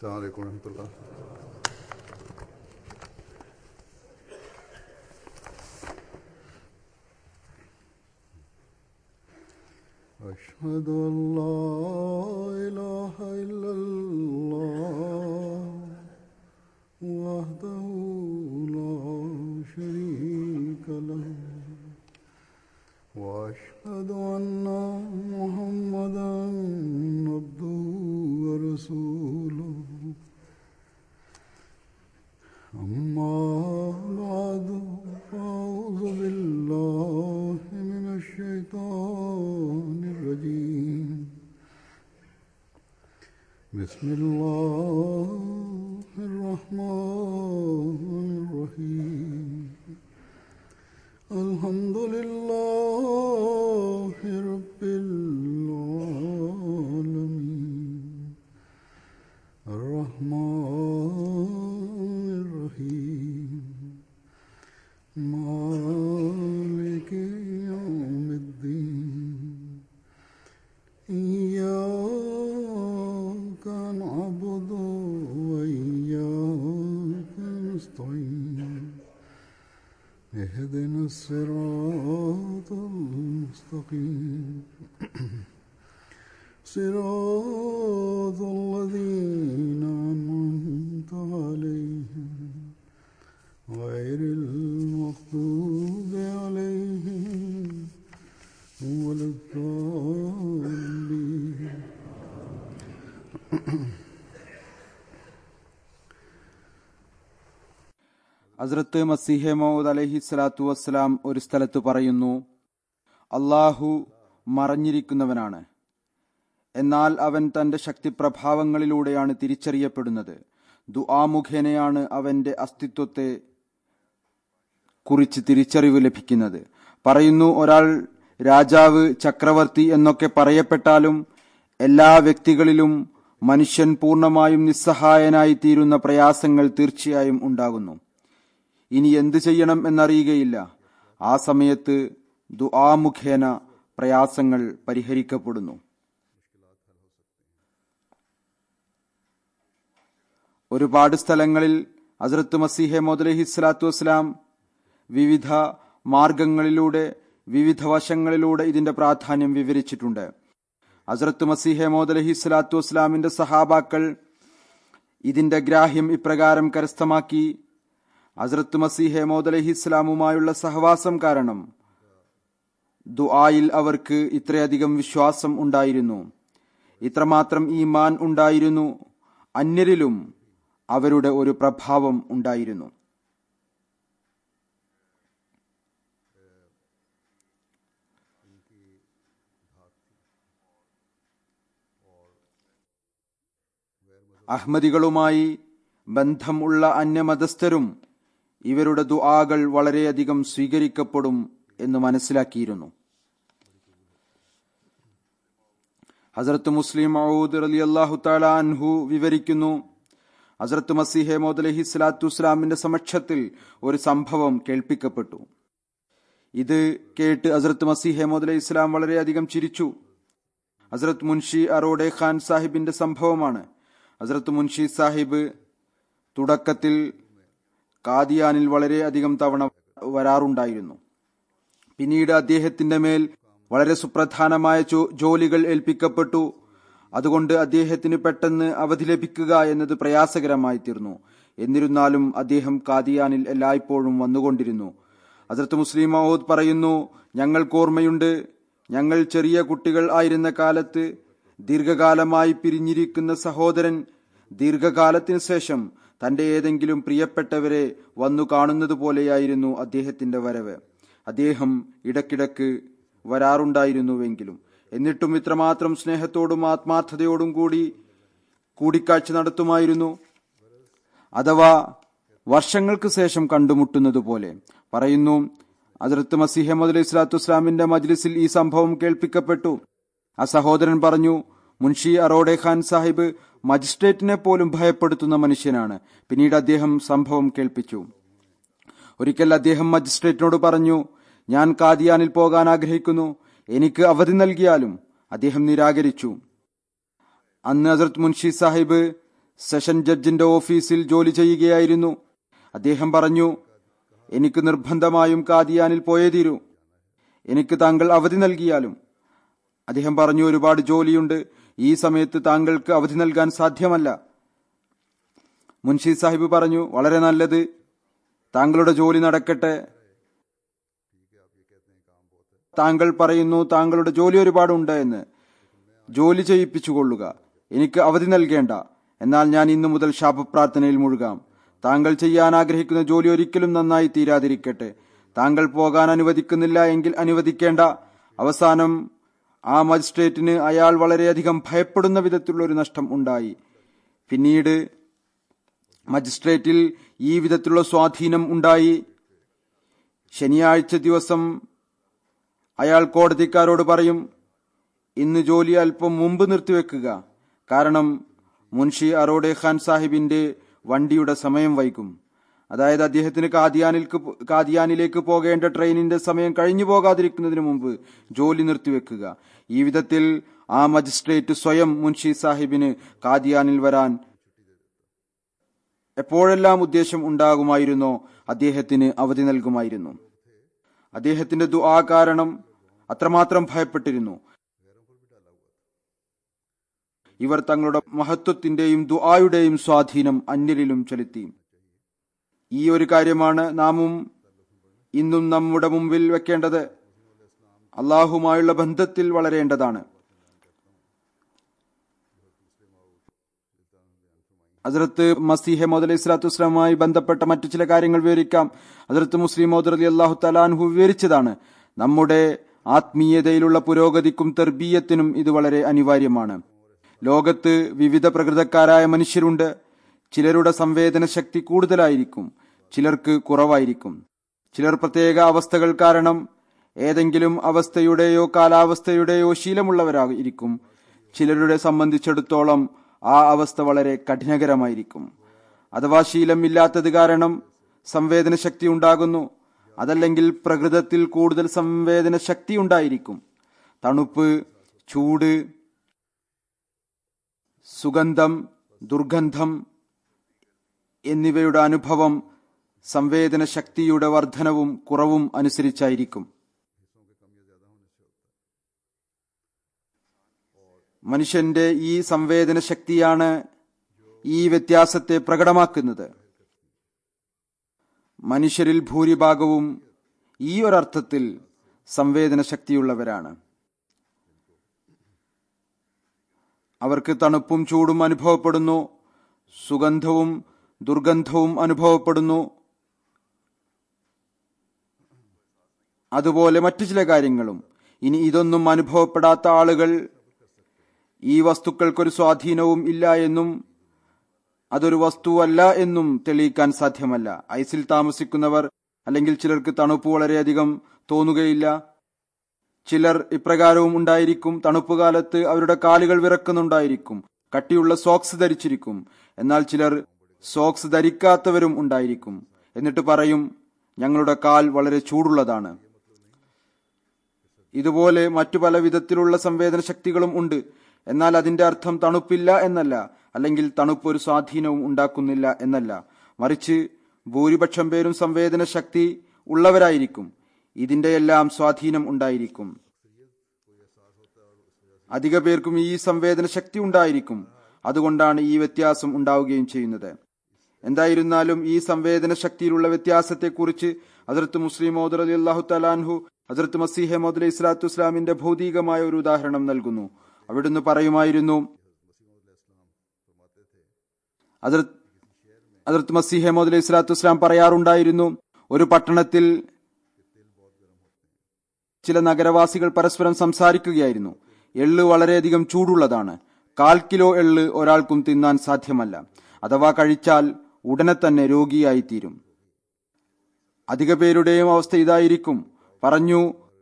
السلام عليكم ورحمة الله أشهد أن لا إله إلا الله وحده لا شريك له وأشهد أن محمدا عبده ورسوله أما بعد فأعوذ بالله من الشيطان الرجيم بسم الله الرحمن الرحيم الحمد لله رب العالمين الرحمن الرحيم مالك يوم الدين إياك نعبد وإياك نستعين اهدنا الصراط المستقيم صراط الذين أنعمت عليهم غير المغضوب عليهم ولا الضالين ഹസ്രത്ത് മസിഹെ മൗദ് അലഹി സ്വലാത്തു വസ്സലാം ഒരു സ്ഥലത്ത് പറയുന്നു അള്ളാഹു മറഞ്ഞിരിക്കുന്നവനാണ് എന്നാൽ അവൻ തന്റെ ശക്തിപ്രഭാവങ്ങളിലൂടെയാണ് തിരിച്ചറിയപ്പെടുന്നത് ദുആമുഖേനയാണ് അവന്റെ അസ്തിത്വത്തെ കുറിച്ച് തിരിച്ചറിവ് ലഭിക്കുന്നത് പറയുന്നു ഒരാൾ രാജാവ് ചക്രവർത്തി എന്നൊക്കെ പറയപ്പെട്ടാലും എല്ലാ വ്യക്തികളിലും മനുഷ്യൻ പൂർണ്ണമായും നിസ്സഹായനായി തീരുന്ന പ്രയാസങ്ങൾ തീർച്ചയായും ഉണ്ടാകുന്നു ഇനി എന്തു ചെയ്യണം എന്നറിയുകയില്ല ആ സമയത്ത് ദുആമുഖേന പ്രയാസങ്ങൾ പരിഹരിക്കപ്പെടുന്നു ഒരുപാട് സ്ഥലങ്ങളിൽ ഹസ്രത്ത് മസീഹെ മോദലഹി സ്വലാത്തു വസ്സലാം വിവിധ മാർഗങ്ങളിലൂടെ വിവിധ വശങ്ങളിലൂടെ ഇതിന്റെ പ്രാധാന്യം വിവരിച്ചിട്ടുണ്ട് ഹസ്രത്ത് മസീഹെ മോദലഹി സ്വലാത്തു വസ്സലാമിന്റെ സഹാബാക്കൾ ഇതിന്റെ ഗ്രാഹ്യം ഇപ്രകാരം കരസ്ഥമാക്കി ഹസ്രത്ത് മസീഹെ മോദലഹി ഇസ്ലാമുമായുള്ള സഹവാസം കാരണം ദുആയിൽ അവർക്ക് ഇത്രയധികം വിശ്വാസം ഉണ്ടായിരുന്നു ഇത്രമാത്രം ഈമാൻ ഉണ്ടായിരുന്നു അന്യരിലും അവരുടെ ഒരു പ്രഭാവം ഉണ്ടായിരുന്നു അഹ്മദികളുമായി ബന്ധമുള്ള അന്യമതസ്ഥരും ഇവരുടെ ദുആകൾ വളരെയധികം സ്വീകരിക്കപ്പെടും എന്ന് മനസ്സിലാക്കിയിരുന്നു ഹസരത്ത് മുസ്ലിം മൗദ് അലി അള്ളാഹു താല അൻഹു വിവരിക്കുന്നു ഹസരത്ത് മസീഹെ മോദ് അലഹി സ്വലാത്തു വസ്സലാമിന്റെ സമക്ഷത്തിൽ ഒരു സംഭവം കേൾപ്പിക്കപ്പെട്ടു ഇത് കേട്ട് ഹസരത്ത് മസീഹെ മോദ് അലൈഹി ഇസ്ലാം വളരെയധികം ചിരിച്ചു ഹസരത്ത് മുൻഷി അറോഡെ ഖാൻ സാഹിബിന്റെ സംഭവമാണ് ഹസരത്ത് മുൻഷി സാഹിബ് തുടക്കത്തിൽ കാദിയാനിൽ വളരെയധികം തവണ വരാറുണ്ടായിരുന്നു പിന്നീട് അദ്ദേഹത്തിന്റെ മേൽ വളരെ സുപ്രധാനമായ ജോലികൾ ഏൽപ്പിക്കപ്പെട്ടു അതുകൊണ്ട് അദ്ദേഹത്തിന് പെട്ടെന്ന് അവധി ലഭിക്കുക എന്നത് പ്രയാസകരമായി തീർന്നു എന്നിരുന്നാലും അദ്ദേഹം കാദിയാനിൽ എല്ലായ്പ്പോഴും വന്നുകൊണ്ടിരുന്നു ഹസരത്ത് മുസ്ലിം മഹൂദ് പറയുന്നു ഞങ്ങൾക്ക് ഓർമ്മയുണ്ട് ഞങ്ങൾ ചെറിയ കുട്ടികൾ ആയിരുന്ന കാലത്ത് ദീർഘകാലമായി പിരിഞ്ഞിരിക്കുന്ന സഹോദരൻ ദീർഘകാലത്തിന് ശേഷം തന്റെ ഏതെങ്കിലും പ്രിയപ്പെട്ടവരെ വന്നു കാണുന്നത് പോലെയായിരുന്നു അദ്ദേഹത്തിന്റെ വരവ് അദ്ദേഹം ഇടക്കിടക്ക് വരാറുണ്ടായിരുന്നുവെങ്കിലും എന്നിട്ടും ഇത്രമാത്രം സ്നേഹത്തോടും ആത്മാർത്ഥതയോടും കൂടി കൂടിക്കാഴ്ച നടത്തുമായിരുന്നു അഥവാ വർഷങ്ങൾക്ക് ശേഷം കണ്ടുമുട്ടുന്നത് പോലെ പറയുന്നു അതിർത്ത് മസിഹമ്മദ് അലൈഹി സ്വലാത്തു വസ്ലാമിന്റെ മജ്ലിസിൽ ഈ സംഭവം കേൾപ്പിക്കപ്പെട്ടു ആ സഹോദരൻ പറഞ്ഞു മുൻഷി അറോഡെ ഖാൻ സാഹിബ് മജിസ്ട്രേറ്റിനെ പോലും ഭയപ്പെടുത്തുന്ന മനുഷ്യനാണ് പിന്നീട് അദ്ദേഹം സംഭവം കേൾപ്പിച്ചു ഒരിക്കൽ അദ്ദേഹം മജിസ്ട്രേറ്റിനോട് പറഞ്ഞു ഞാൻ കാദിയാനിൽ പോകാൻ ആഗ്രഹിക്കുന്നു എനിക്ക് അവധി നൽകിയാലും അദ്ദേഹം നിരാകരിച്ചു അന്ന് ഹസരത് മുൻഷി സാഹിബ് സെഷൻ ജഡ്ജിന്റെ ഓഫീസിൽ ജോലി ചെയ്യുകയായിരുന്നു അദ്ദേഹം പറഞ്ഞു എനിക്ക് നിർബന്ധമായും കാദിയാനിൽ പോയേ തീരൂ എനിക്ക് താങ്കൾ അവധി നൽകിയാലും അദ്ദേഹം പറഞ്ഞു ഒരുപാട് ജോലിയുണ്ട് ഈ സമയത്ത് താങ്കൾക്ക് അവധി നൽകാൻ സാധ്യമല്ല മുൻഷി സാഹിബ് പറഞ്ഞു വളരെ നല്ലത് താങ്കളുടെ ജോലി നടക്കട്ടെ താങ്കൾ പറയുന്നു താങ്കളുടെ ജോലി ഒരുപാടുണ്ട് എന്ന് ജോലി ചെയ്യിപ്പിച്ചുകൊള്ളുക എനിക്ക് അവധി നൽകേണ്ട എന്നാൽ ഞാൻ ഇന്നു മുതൽ ശാപപ്രാർത്ഥനയിൽ മുഴുകാം താങ്കൾ ചെയ്യാൻ ആഗ്രഹിക്കുന്ന ജോലി ഒരിക്കലും നന്നായി തീരാതിരിക്കട്ടെ താങ്കൾ പോകാൻ അനുവദിക്കുന്നില്ല എങ്കിൽ അനുവദിക്കേണ്ട അവസാനം ആ മജിസ്ട്രേറ്റിന് അയാൾ വളരെയധികം ഭയപ്പെടുന്ന വിധത്തിലുള്ള ഒരു നഷ്ടം ഉണ്ടായി പിന്നീട് മജിസ്ട്രേറ്റിൽ ഈ വിധത്തിലുള്ള സ്വാധീനം ഉണ്ടായി ശനിയാഴ്ച ദിവസം അയാൾ കോടതിക്കാരോട് പറയും ഇന്ന് ജോലി അല്പം മുമ്പ് നിർത്തിവെക്കുക കാരണം മുൻഷി അറോഡെ ഖാൻ സാഹിബിന്റെ വണ്ടിയുടെ സമയം വൈകും അതായത് അദ്ദേഹത്തിന് കാദിയാനിൽ കാദിയാനിലേക്ക് പോകേണ്ട ട്രെയിനിന്റെ സമയം കഴിഞ്ഞു പോകാതിരിക്കുന്നതിന് മുമ്പ് ജോലി നിർത്തിവെക്കുക ഈ വിധത്തിൽ ആ മജിസ്ട്രേറ്റ് സ്വയം മുൻഷി സാഹിബിന് കാദിയാനിൽ വരാൻ എപ്പോഴെല്ലാം ഉദ്ദേശം ഉണ്ടാകുമായിരുന്നോ അദ്ദേഹത്തിന് അവധി നൽകുമായിരുന്നു അദ്ദേഹത്തിന്റെ ദുആ കാരണം അത്രമാത്രം ഭയപ്പെട്ടിരുന്നു ഇവർ തങ്ങളുടെ മഹത്വത്തിന്റെയും ദുആയുടെയും സ്വാധീനം അന്യരിലും ചെലുത്തി ഈ ഒരു കാര്യമാണ് നാമും ഇന്നും നമ്മുടെ മുമ്പിൽ വെക്കേണ്ടത് അള്ളാഹുമായുള്ള ബന്ധത്തിൽ വളരേണ്ടതാണ് ഹസരത്ത് മസീഹ മോദ് അലൈഹി സ്വലാത്തു വസ്സലാമുമായി ബന്ധപ്പെട്ട മറ്റു ചില കാര്യങ്ങൾ വിവരിക്കാം ഹസരത്ത് മുസ്ലിം മോദ് അലി അള്ളാഹു തലാൻഹു വിവരിച്ചതാണ് നമ്മുടെ ആത്മീയതയിലുള്ള പുരോഗതിക്കും തെർബീയത്തിനും ഇത് വളരെ അനിവാര്യമാണ് ലോകത്ത് വിവിധ പ്രകൃതക്കാരായ മനുഷ്യരുണ്ട് ചിലരുടെ സംവേദന ശക്തി കൂടുതലായിരിക്കും ചിലർക്ക് കുറവായിരിക്കും ചിലർ പ്രത്യേക അവസ്ഥകൾ കാരണം ഏതെങ്കിലും അവസ്ഥയുടെയോ കാലാവസ്ഥയുടെയോ ശീലമുള്ളവരായിരിക്കും ചിലരുടെ സംബന്ധിച്ചിടത്തോളം ആ അവസ്ഥ വളരെ കഠിനകരമായിരിക്കും അഥവാ ശീലമില്ലാത്തത് കാരണം സംവേദന ശക്തി ഉണ്ടാകുന്നു അതല്ലെങ്കിൽ പ്രകൃതത്തിൽ കൂടുതൽ സംവേദന ശക്തി ഉണ്ടായിരിക്കും തണുപ്പ് ചൂട് സുഗന്ധം ദുർഗന്ധം എന്നിവയുടെ അനുഭവം സംവേദന ശക്തിയുടെ വർധനവും കുറവും അനുസരിച്ചായിരിക്കും മനുഷ്യന്റെ ഈ സംവേദന ശക്തിയാണ് ഈ വ്യത്യാസത്തെ പ്രകടമാക്കുന്നത് മനുഷ്യരിൽ ഭൂരിഭാഗവും ഈ ഒരർത്ഥത്തിൽ സംവേദന ശക്തിയുള്ളവരാണ് അവർക്ക് തണുപ്പും ചൂടും അനുഭവപ്പെടുന്നു സുഗന്ധവും ദുർഗന്ധവും അനുഭവപ്പെടുന്നു അതുപോലെ മറ്റു ചില കാര്യങ്ങളും ഇനി ഇതൊന്നും അനുഭവപ്പെടാത്ത ആളുകൾ ഈ വസ്തുക്കൾക്കൊരു സ്വാധീനവും ഇല്ല എന്നും അതൊരു വസ്തുവല്ല എന്നും തെളിയിക്കാൻ സാധ്യമല്ല ഐസിൽ താമസിക്കുന്നവർ അല്ലെങ്കിൽ ചിലർക്ക് തണുപ്പ് വളരെയധികം തോന്നുകയില്ല ചിലർ ഇപ്രകാരവും ഉണ്ടായിരിക്കും തണുപ്പ് കാലത്ത് അവരുടെ കാലുകൾ വിറക്കുന്നുണ്ടായിരിക്കും കട്ടിയുള്ള സോക്സ് ധരിച്ചിരിക്കും എന്നാൽ ചിലർ സോക്സ് ധരിക്കാത്തവരും ഉണ്ടായിരിക്കും എന്നിട്ട് പറയും ഞങ്ങളുടെ കാൽ വളരെ ചൂടുള്ളതാണ് ഇതുപോലെ മറ്റു പല വിധത്തിലുള്ള സംവേദന ശക്തികളും ഉണ്ട് എന്നാൽ അതിന്റെ അർത്ഥം തണുപ്പില്ല എന്നല്ല അല്ലെങ്കിൽ തണുപ്പ് ഒരു സ്വാധീനവും ഉണ്ടാക്കുന്നില്ല എന്നല്ല മറിച്ച് ഭൂരിപക്ഷം പേരും സംവേദന ശക്തി ഉള്ളവരായിരിക്കും ഇതിന്റെ എല്ലാം സ്വാധീനം ഉണ്ടായിരിക്കും അധിക പേർക്കും ഈ സംവേദന ശക്തി ഉണ്ടായിരിക്കും അതുകൊണ്ടാണ് ഈ വ്യത്യാസം ഉണ്ടാവുകയും ചെയ്യുന്നത് എന്തായിരുന്നാലും ഈ സംവേദന ശക്തിയിലുള്ള വ്യത്യാസത്തെക്കുറിച്ച് അതിർത്ത് മുസ്ലിം മോദർ അലി അള്ളാഹു തലാൻഹു അതിർത്ത് മസീഹ മോദ് അലൈഹി സ്വലാത്തു വസ്ലാമിന്റെ ഭൗതികമായ ഒരു ഉദാഹരണം നൽകുന്നു അവിടുന്ന് പറയുമായിരുന്നു അതിർത്ത് മസീഹ മോദ് അലൈഹി സ്വലാത്തു വസ്ലാം പറയാറുണ്ടായിരുന്നു ഒരു പട്ടണത്തിൽ ചില നഗരവാസികൾ പരസ്പരം സംസാരിക്കുകയായിരുന്നു എള്ള് വളരെയധികം ചൂടുള്ളതാണ് കാൽ കിലോ എള്ള് ഒരാൾക്കും തിന്നാൻ സാധ്യമല്ല അഥവാ കഴിച്ചാൽ ഉടനെ തന്നെ രോഗിയായിത്തീരും അധിക പേരുടെയും അവസ്ഥ ഇതായിരിക്കും പറഞ്ഞു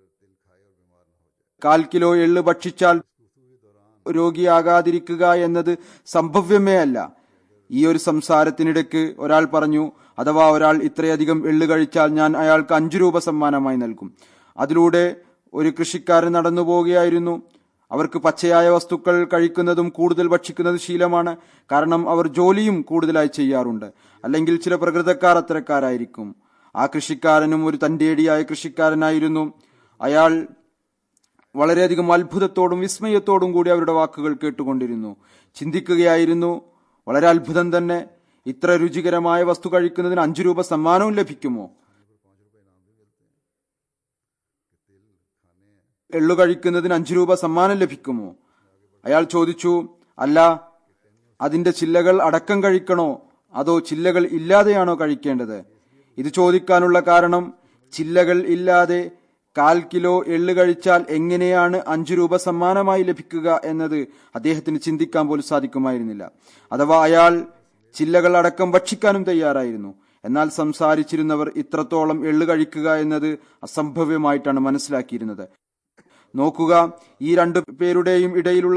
കാൽ കിലോ എള്ള് ഭക്ഷിച്ചാൽ രോഗിയാകാതിരിക്കുക എന്നത് സംഭവ്യമേ അല്ല ഈ ഒരു സംസാരത്തിനിടയ്ക്ക് ഒരാൾ പറഞ്ഞു അഥവാ ഒരാൾ ഇത്രയധികം എള്ള് കഴിച്ചാൽ ഞാൻ അയാൾക്ക് അഞ്ചു രൂപ സമ്മാനമായി നൽകും അതിലൂടെ ഒരു കൃഷിക്കാരൻ നടന്നു പോവുകയായിരുന്നു അവർക്ക് പച്ചയായ വസ്തുക്കൾ കഴിക്കുന്നതും കൂടുതൽ ഭക്ഷിക്കുന്നത് ശീലമാണ് കാരണം അവർ ജോലിയും കൂടുതലായി ചെയ്യാറുണ്ട് അല്ലെങ്കിൽ ചില പ്രകൃതക്കാർ അത്തരക്കാരായിരിക്കും ആ കൃഷിക്കാരനും ഒരു തന്റേടിയായ കൃഷിക്കാരനായിരുന്നു അയാൾ വളരെയധികം അത്ഭുതത്തോടും വിസ്മയത്തോടും കൂടി അവരുടെ വാക്കുകൾ കേട്ടുകൊണ്ടിരുന്നു ചിന്തിക്കുകയായിരുന്നു വളരെ അത്ഭുതം തന്നെ ഇത്ര രുചികരമായ വസ്തു കഴിക്കുന്നതിന് അഞ്ചു രൂപ സമ്മാനവും ലഭിക്കുമോ എള്ളു കഴിക്കുന്നതിന് അഞ്ചു രൂപ സമ്മാനം ലഭിക്കുമോ അയാൾ ചോദിച്ചു അല്ല അതിന്റെ ചില്ലകൾ അടക്കം കഴിക്കണോ അതോ ചില്ലകൾ ഇല്ലാതെയാണോ കഴിക്കേണ്ടത് ഇത് ചോദിക്കാനുള്ള കാരണം ചില്ലകൾ ഇല്ലാതെ കാൽ കിലോ എള്ള് കഴിച്ചാൽ എങ്ങനെയാണ് അഞ്ചു രൂപ സമ്മാനമായി ലഭിക്കുക എന്നത് അദ്ദേഹത്തിന് ചിന്തിക്കാൻ പോലും സാധിക്കുമായിരുന്നില്ല അഥവാ അയാൾ ചില്ലകൾ അടക്കം ഭക്ഷിക്കാനും തയ്യാറായിരുന്നു എന്നാൽ സംസാരിച്ചിരുന്നവർ ഇത്രത്തോളം എള്ളു കഴിക്കുക എന്നത് അസംഭവ്യമായിട്ടാണ് മനസ്സിലാക്കിയിരുന്നത് നോക്കുക ഈ രണ്ടു പേരുടെയും ഇടയിലുള്ള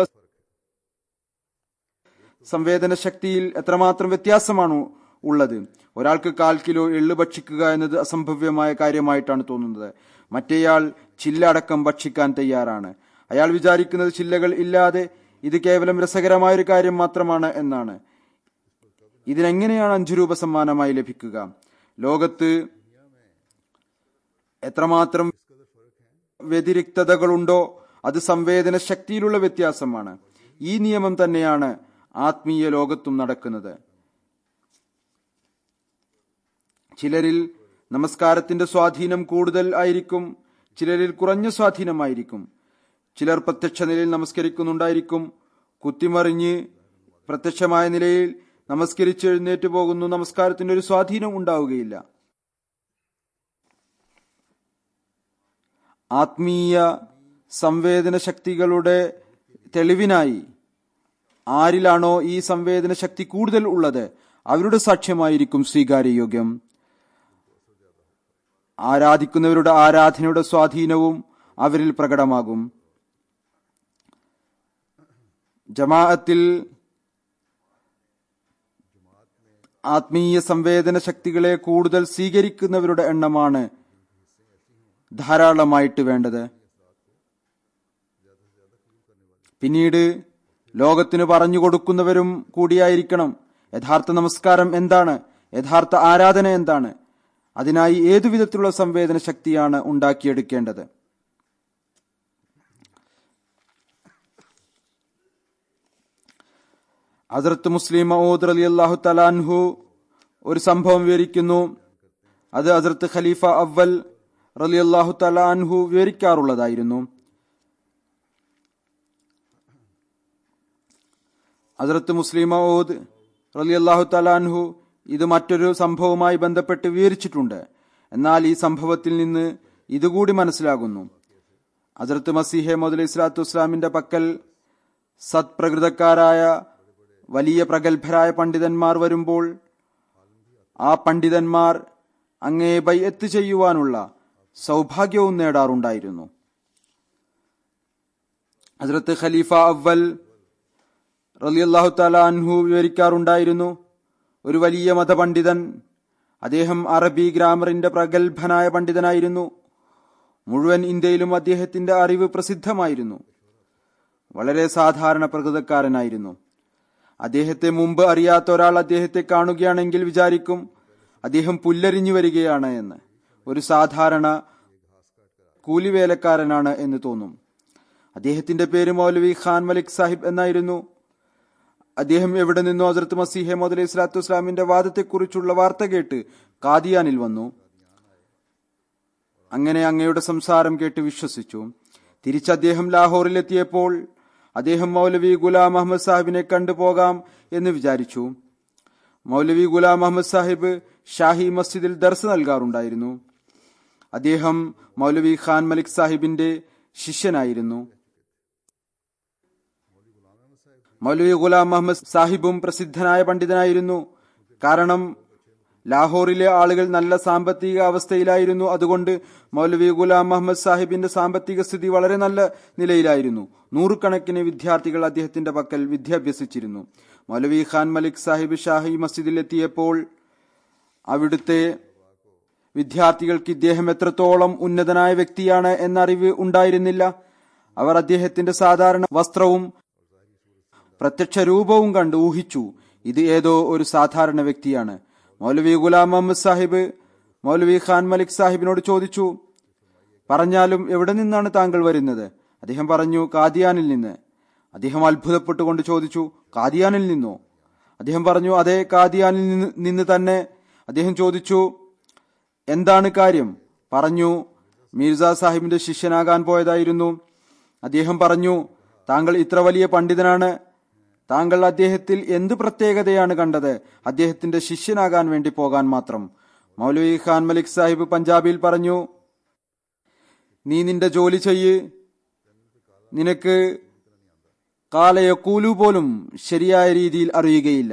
സംവേദന ശക്തിയിൽ എത്രമാത്രം വ്യത്യാസമാണ് ഉള്ളത് ഒരാൾക്ക് കാൽ കിലോ എള്ള് ഭക്ഷിക്കുക എന്നത് അസംഭവ്യമായ കാര്യമായിട്ടാണ് തോന്നുന്നത് മറ്റേയാൾ ചില്ല അടക്കം ഭക്ഷിക്കാൻ തയ്യാറാണ് അയാൾ വിചാരിക്കുന്നത് ചില്ലകൾ ഇല്ലാതെ ഇത് കേവലം രസകരമായ ഒരു കാര്യം മാത്രമാണ് എന്നാണ് ഇതിനെങ്ങനെയാണ് അഞ്ചു രൂപ സമ്മാനമായി ലഭിക്കുക ലോകത്ത് എത്രമാത്രം വ്യതിരിക്തതകളുണ്ടോ അത് സംവേദന ശക്തിയിലുള്ള വ്യത്യാസമാണ് ഈ നിയമം തന്നെയാണ് ആത്മീയ ലോകത്തും നടക്കുന്നത് ചിലരിൽ നമസ്കാരത്തിന്റെ സ്വാധീനം കൂടുതൽ ആയിരിക്കും ചിലരിൽ കുറഞ്ഞ സ്വാധീനമായിരിക്കും ചിലർ പ്രത്യക്ഷ നിലയിൽ നമസ്കരിക്കുന്നുണ്ടായിരിക്കും കുത്തിമറിഞ്ഞ് പ്രത്യക്ഷമായ നിലയിൽ നമസ്കരിച്ച് എഴുന്നേറ്റ് പോകുന്നു നമസ്കാരത്തിന്റെ ഒരു സ്വാധീനം ഉണ്ടാവുകയില്ല ആത്മീയ സംവേദന ശക്തികളുടെ തെളിവിനായി ആരിലാണോ ഈ സംവേദന ശക്തി കൂടുതൽ ഉള്ളത് അവരുടെ സാക്ഷ്യമായിരിക്കും സ്വീകാര്യയോഗ്യം ആരാധിക്കുന്നവരുടെ ആരാധനയുടെ സ്വാധീനവും അവരിൽ പ്രകടമാകും ജമാഅത്തിൽ ആത്മീയ സംവേദന ശക്തികളെ കൂടുതൽ സ്വീകരിക്കുന്നവരുടെ എണ്ണമാണ് ധാരാളമായിട്ട് വേണ്ടത് പിന്നീട് ലോകത്തിന് പറഞ്ഞു കൊടുക്കുന്നവരും കൂടിയായിരിക്കണം യഥാർത്ഥ നമസ്കാരം എന്താണ് യഥാർത്ഥ ആരാധന എന്താണ് അതിനായി ഏതു വിധത്തിലുള്ള സംവേദന ശക്തിയാണ് ഉണ്ടാക്കിയെടുക്കേണ്ടത് ഹസരത്ത് മുസ്ലിം മൗദ് അലി അള്ളാഹു തലാൻഹു ഒരു സംഭവം വിവരിക്കുന്നു അത് ഹസരത്ത് ഖലീഫ അവൽ റലി അള്ളാഹു തലാൻഹു വിവരിക്കാറുള്ളതായിരുന്നു ഹസരത്ത് മുസ്ലിം മൗദ് റലി അള്ളാഹു തലാൻഹു ഇത് മറ്റൊരു സംഭവവുമായി ബന്ധപ്പെട്ട് വിവരിച്ചിട്ടുണ്ട് എന്നാൽ ഈ സംഭവത്തിൽ നിന്ന് ഇതുകൂടി മനസ്സിലാകുന്നു ഹസരത്ത് മസീഹെ മുതൽ ഇസ്ലാത്തു ഇസ്ലാമിന്റെ പക്കൽ സത്പ്രകൃതക്കാരായ വലിയ പ്രഗത്ഭരായ പണ്ഡിതന്മാർ വരുമ്പോൾ ആ പണ്ഡിതന്മാർ അങ്ങേ ബൈഅത്ത് ചെയ്യുവാനുള്ള സൗഭാഗ്യവും നേടാറുണ്ടായിരുന്നു ഹസ്രത്ത് ഖലീഫ അവൽ റലിയല്ലാഹു താലാൻഹു വിവരിക്കാറുണ്ടായിരുന്നു ഒരു വലിയ മതപണ്ഡിതൻ അദ്ദേഹം അറബി ഗ്രാമറിന്റെ പ്രഗത്ഭനായ പണ്ഡിതനായിരുന്നു മുഴുവൻ ഇന്ത്യയിലും അദ്ദേഹത്തിന്റെ അറിവ് പ്രസിദ്ധമായിരുന്നു വളരെ സാധാരണ പ്രകൃതക്കാരനായിരുന്നു അദ്ദേഹത്തെ മുമ്പ് അറിയാത്ത ഒരാൾ അദ്ദേഹത്തെ കാണുകയാണെങ്കിൽ വിചാരിക്കും അദ്ദേഹം പുല്ലരിഞ്ഞു വരികയാണ് എന്ന് ഒരു സാധാരണ കൂലിവേലക്കാരനാണ് എന്ന് തോന്നും അദ്ദേഹത്തിന്റെ പേര് മൗലവി ഖാൻ മലിക് സാഹിബ് എന്നായിരുന്നു അദ്ദേഹം എവിടെ നിന്നോ ഹസരത്ത് മസീഹെ മുതലി ഇസ്ലാത്തു ഇസ്ലാമിന്റെ വാദത്തെക്കുറിച്ചുള്ള വാർത്ത കേട്ട് കാദിയാനിൽ വന്നു അങ്ങനെ അങ്ങയുടെ സംസാരം കേട്ട് വിശ്വസിച്ചു തിരിച്ച് അദ്ദേഹം ലാഹോറിലെത്തിയപ്പോൾ അദ്ദേഹം മൗലവി ഗുലാം അഹമ്മദ് സാഹിബിനെ കണ്ടുപോകാം എന്ന് വിചാരിച്ചു മൗലവി ഗുലാം അഹമ്മദ് സാഹിബ് ഷാഹി മസ്ജിദിൽ ദർസ് നൽകാറുണ്ടായിരുന്നു അദ്ദേഹം മൗലവി ഖാൻ മലിക് സാഹിബിന്റെ ശിഷ്യനായിരുന്നു മൗലവി ഗുലാം മുഹമ്മദ് സാഹിബും പ്രസിദ്ധനായ പണ്ഡിതനായിരുന്നു കാരണം ലാഹോറിലെ ആളുകൾ നല്ല സാമ്പത്തിക അവസ്ഥയിലായിരുന്നു അതുകൊണ്ട് മൗലവി ഗുലാം മുഹമ്മദ് സാഹിബിന്റെ സാമ്പത്തിക സ്ഥിതി വളരെ നല്ല നിലയിലായിരുന്നു നൂറുകണക്കിന് വിദ്യാർത്ഥികൾ അദ്ദേഹത്തിന്റെ പക്കൽ വിദ്യാഭ്യസിച്ചിരുന്നു മൗലവി ഖാൻ മലിക് സാഹിബ് ഷാഹി മസ്ജിദിൽ എത്തിയപ്പോൾ അവിടുത്തെ വിദ്യാർത്ഥികൾക്ക് ഇദ്ദേഹം എത്രത്തോളം ഉന്നതനായ വ്യക്തിയാണ് എന്നറിവ് ഉണ്ടായിരുന്നില്ല അവർ അദ്ദേഹത്തിന്റെ സാധാരണ വസ്ത്രവും പ്രത്യക്ഷ രൂപവും കണ്ട് ഊഹിച്ചു ഇത് ഏതോ ഒരു സാധാരണ വ്യക്തിയാണ് മൗലവി ഗുലാം മുഹമ്മദ് സാഹിബ് മൗലവി ഖാൻ മലിക് സാഹിബിനോട് ചോദിച്ചു പറഞ്ഞാലും എവിടെ നിന്നാണ് താങ്കൾ വരുന്നത് അദ്ദേഹം പറഞ്ഞു കാദിയാനിൽ നിന്ന് അദ്ദേഹം അത്ഭുതപ്പെട്ടുകൊണ്ട് ചോദിച്ചു കാദിയാനിൽ നിന്നോ അദ്ദേഹം പറഞ്ഞു അതെ കാദിയാനിൽ നിന്ന് നിന്ന് തന്നെ അദ്ദേഹം ചോദിച്ചു എന്താണ് കാര്യം പറഞ്ഞു മീർസ സാഹിബിന്റെ ശിഷ്യനാകാൻ പോയതായിരുന്നു അദ്ദേഹം പറഞ്ഞു താങ്കൾ ഇത്ര വലിയ പണ്ഡിതനാണ് താങ്കൾ അദ്ദേഹത്തിൽ എന്ത് പ്രത്യേകതയാണ് കണ്ടത് അദ്ദേഹത്തിന്റെ ശിഷ്യനാകാൻ വേണ്ടി പോകാൻ മാത്രം മൗലവി ഖാൻ മലിക് സാഹിബ് പഞ്ചാബിൽ പറഞ്ഞു നീ നിന്റെ ജോലി ചെയ്യ് നിനക്ക് കാലയക്കൂലു പോലും ശരിയായ രീതിയിൽ അറിയുകയില്ല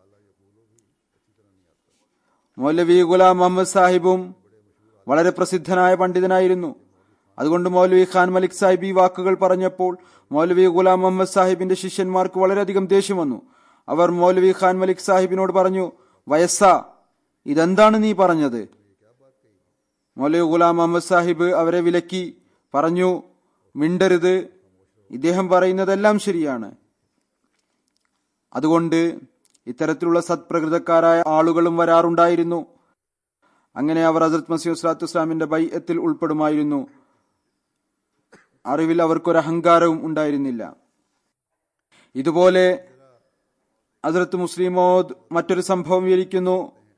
മൗലവി ഗുലാം മുഹമ്മദ് സാഹിബും വളരെ പ്രസിദ്ധനായ പണ്ഡിതനായിരുന്നു അതുകൊണ്ട് മൗലവി ഖാൻ മലിക് സാഹിബ് ഈ വാക്കുകൾ പറഞ്ഞപ്പോൾ മൗലവി ഗുലാം മുഹമ്മദ് സാഹിബിന്റെ ശിഷ്യന്മാർക്ക് വളരെയധികം ദേഷ്യം വന്നു അവർ മൗലവി ഖാൻ മലിക് സാഹിബിനോട് പറഞ്ഞു വയസ്സ ഇതെന്താണ് നീ പറഞ്ഞത് മൗലവി ഗുലാം മുഹമ്മദ് സാഹിബ് അവരെ വിലക്കി പറഞ്ഞു മിണ്ടരുത് ഇദ്ദേഹം പറയുന്നതെല്ലാം ശരിയാണ് അതുകൊണ്ട് ഇത്തരത്തിലുള്ള സത്പ്രകൃതക്കാരായ ആളുകളും വരാറുണ്ടായിരുന്നു അങ്ങനെ അവർ ഹസരത് മസീദ് സ്വലാത്തു ഇസ്ലാമിന്റെ ബൈഅത്തിൽ ഉൾപ്പെടുമായിരുന്നു അറിവിൽ അവർക്കൊരു അഹങ്കാരവും ഉണ്ടായിരുന്നില്ല ഇതുപോലെ ഹസരത്ത് മുസ്ലിമോദ് മറ്റൊരു സംഭവം വിവരിക്കുന്നു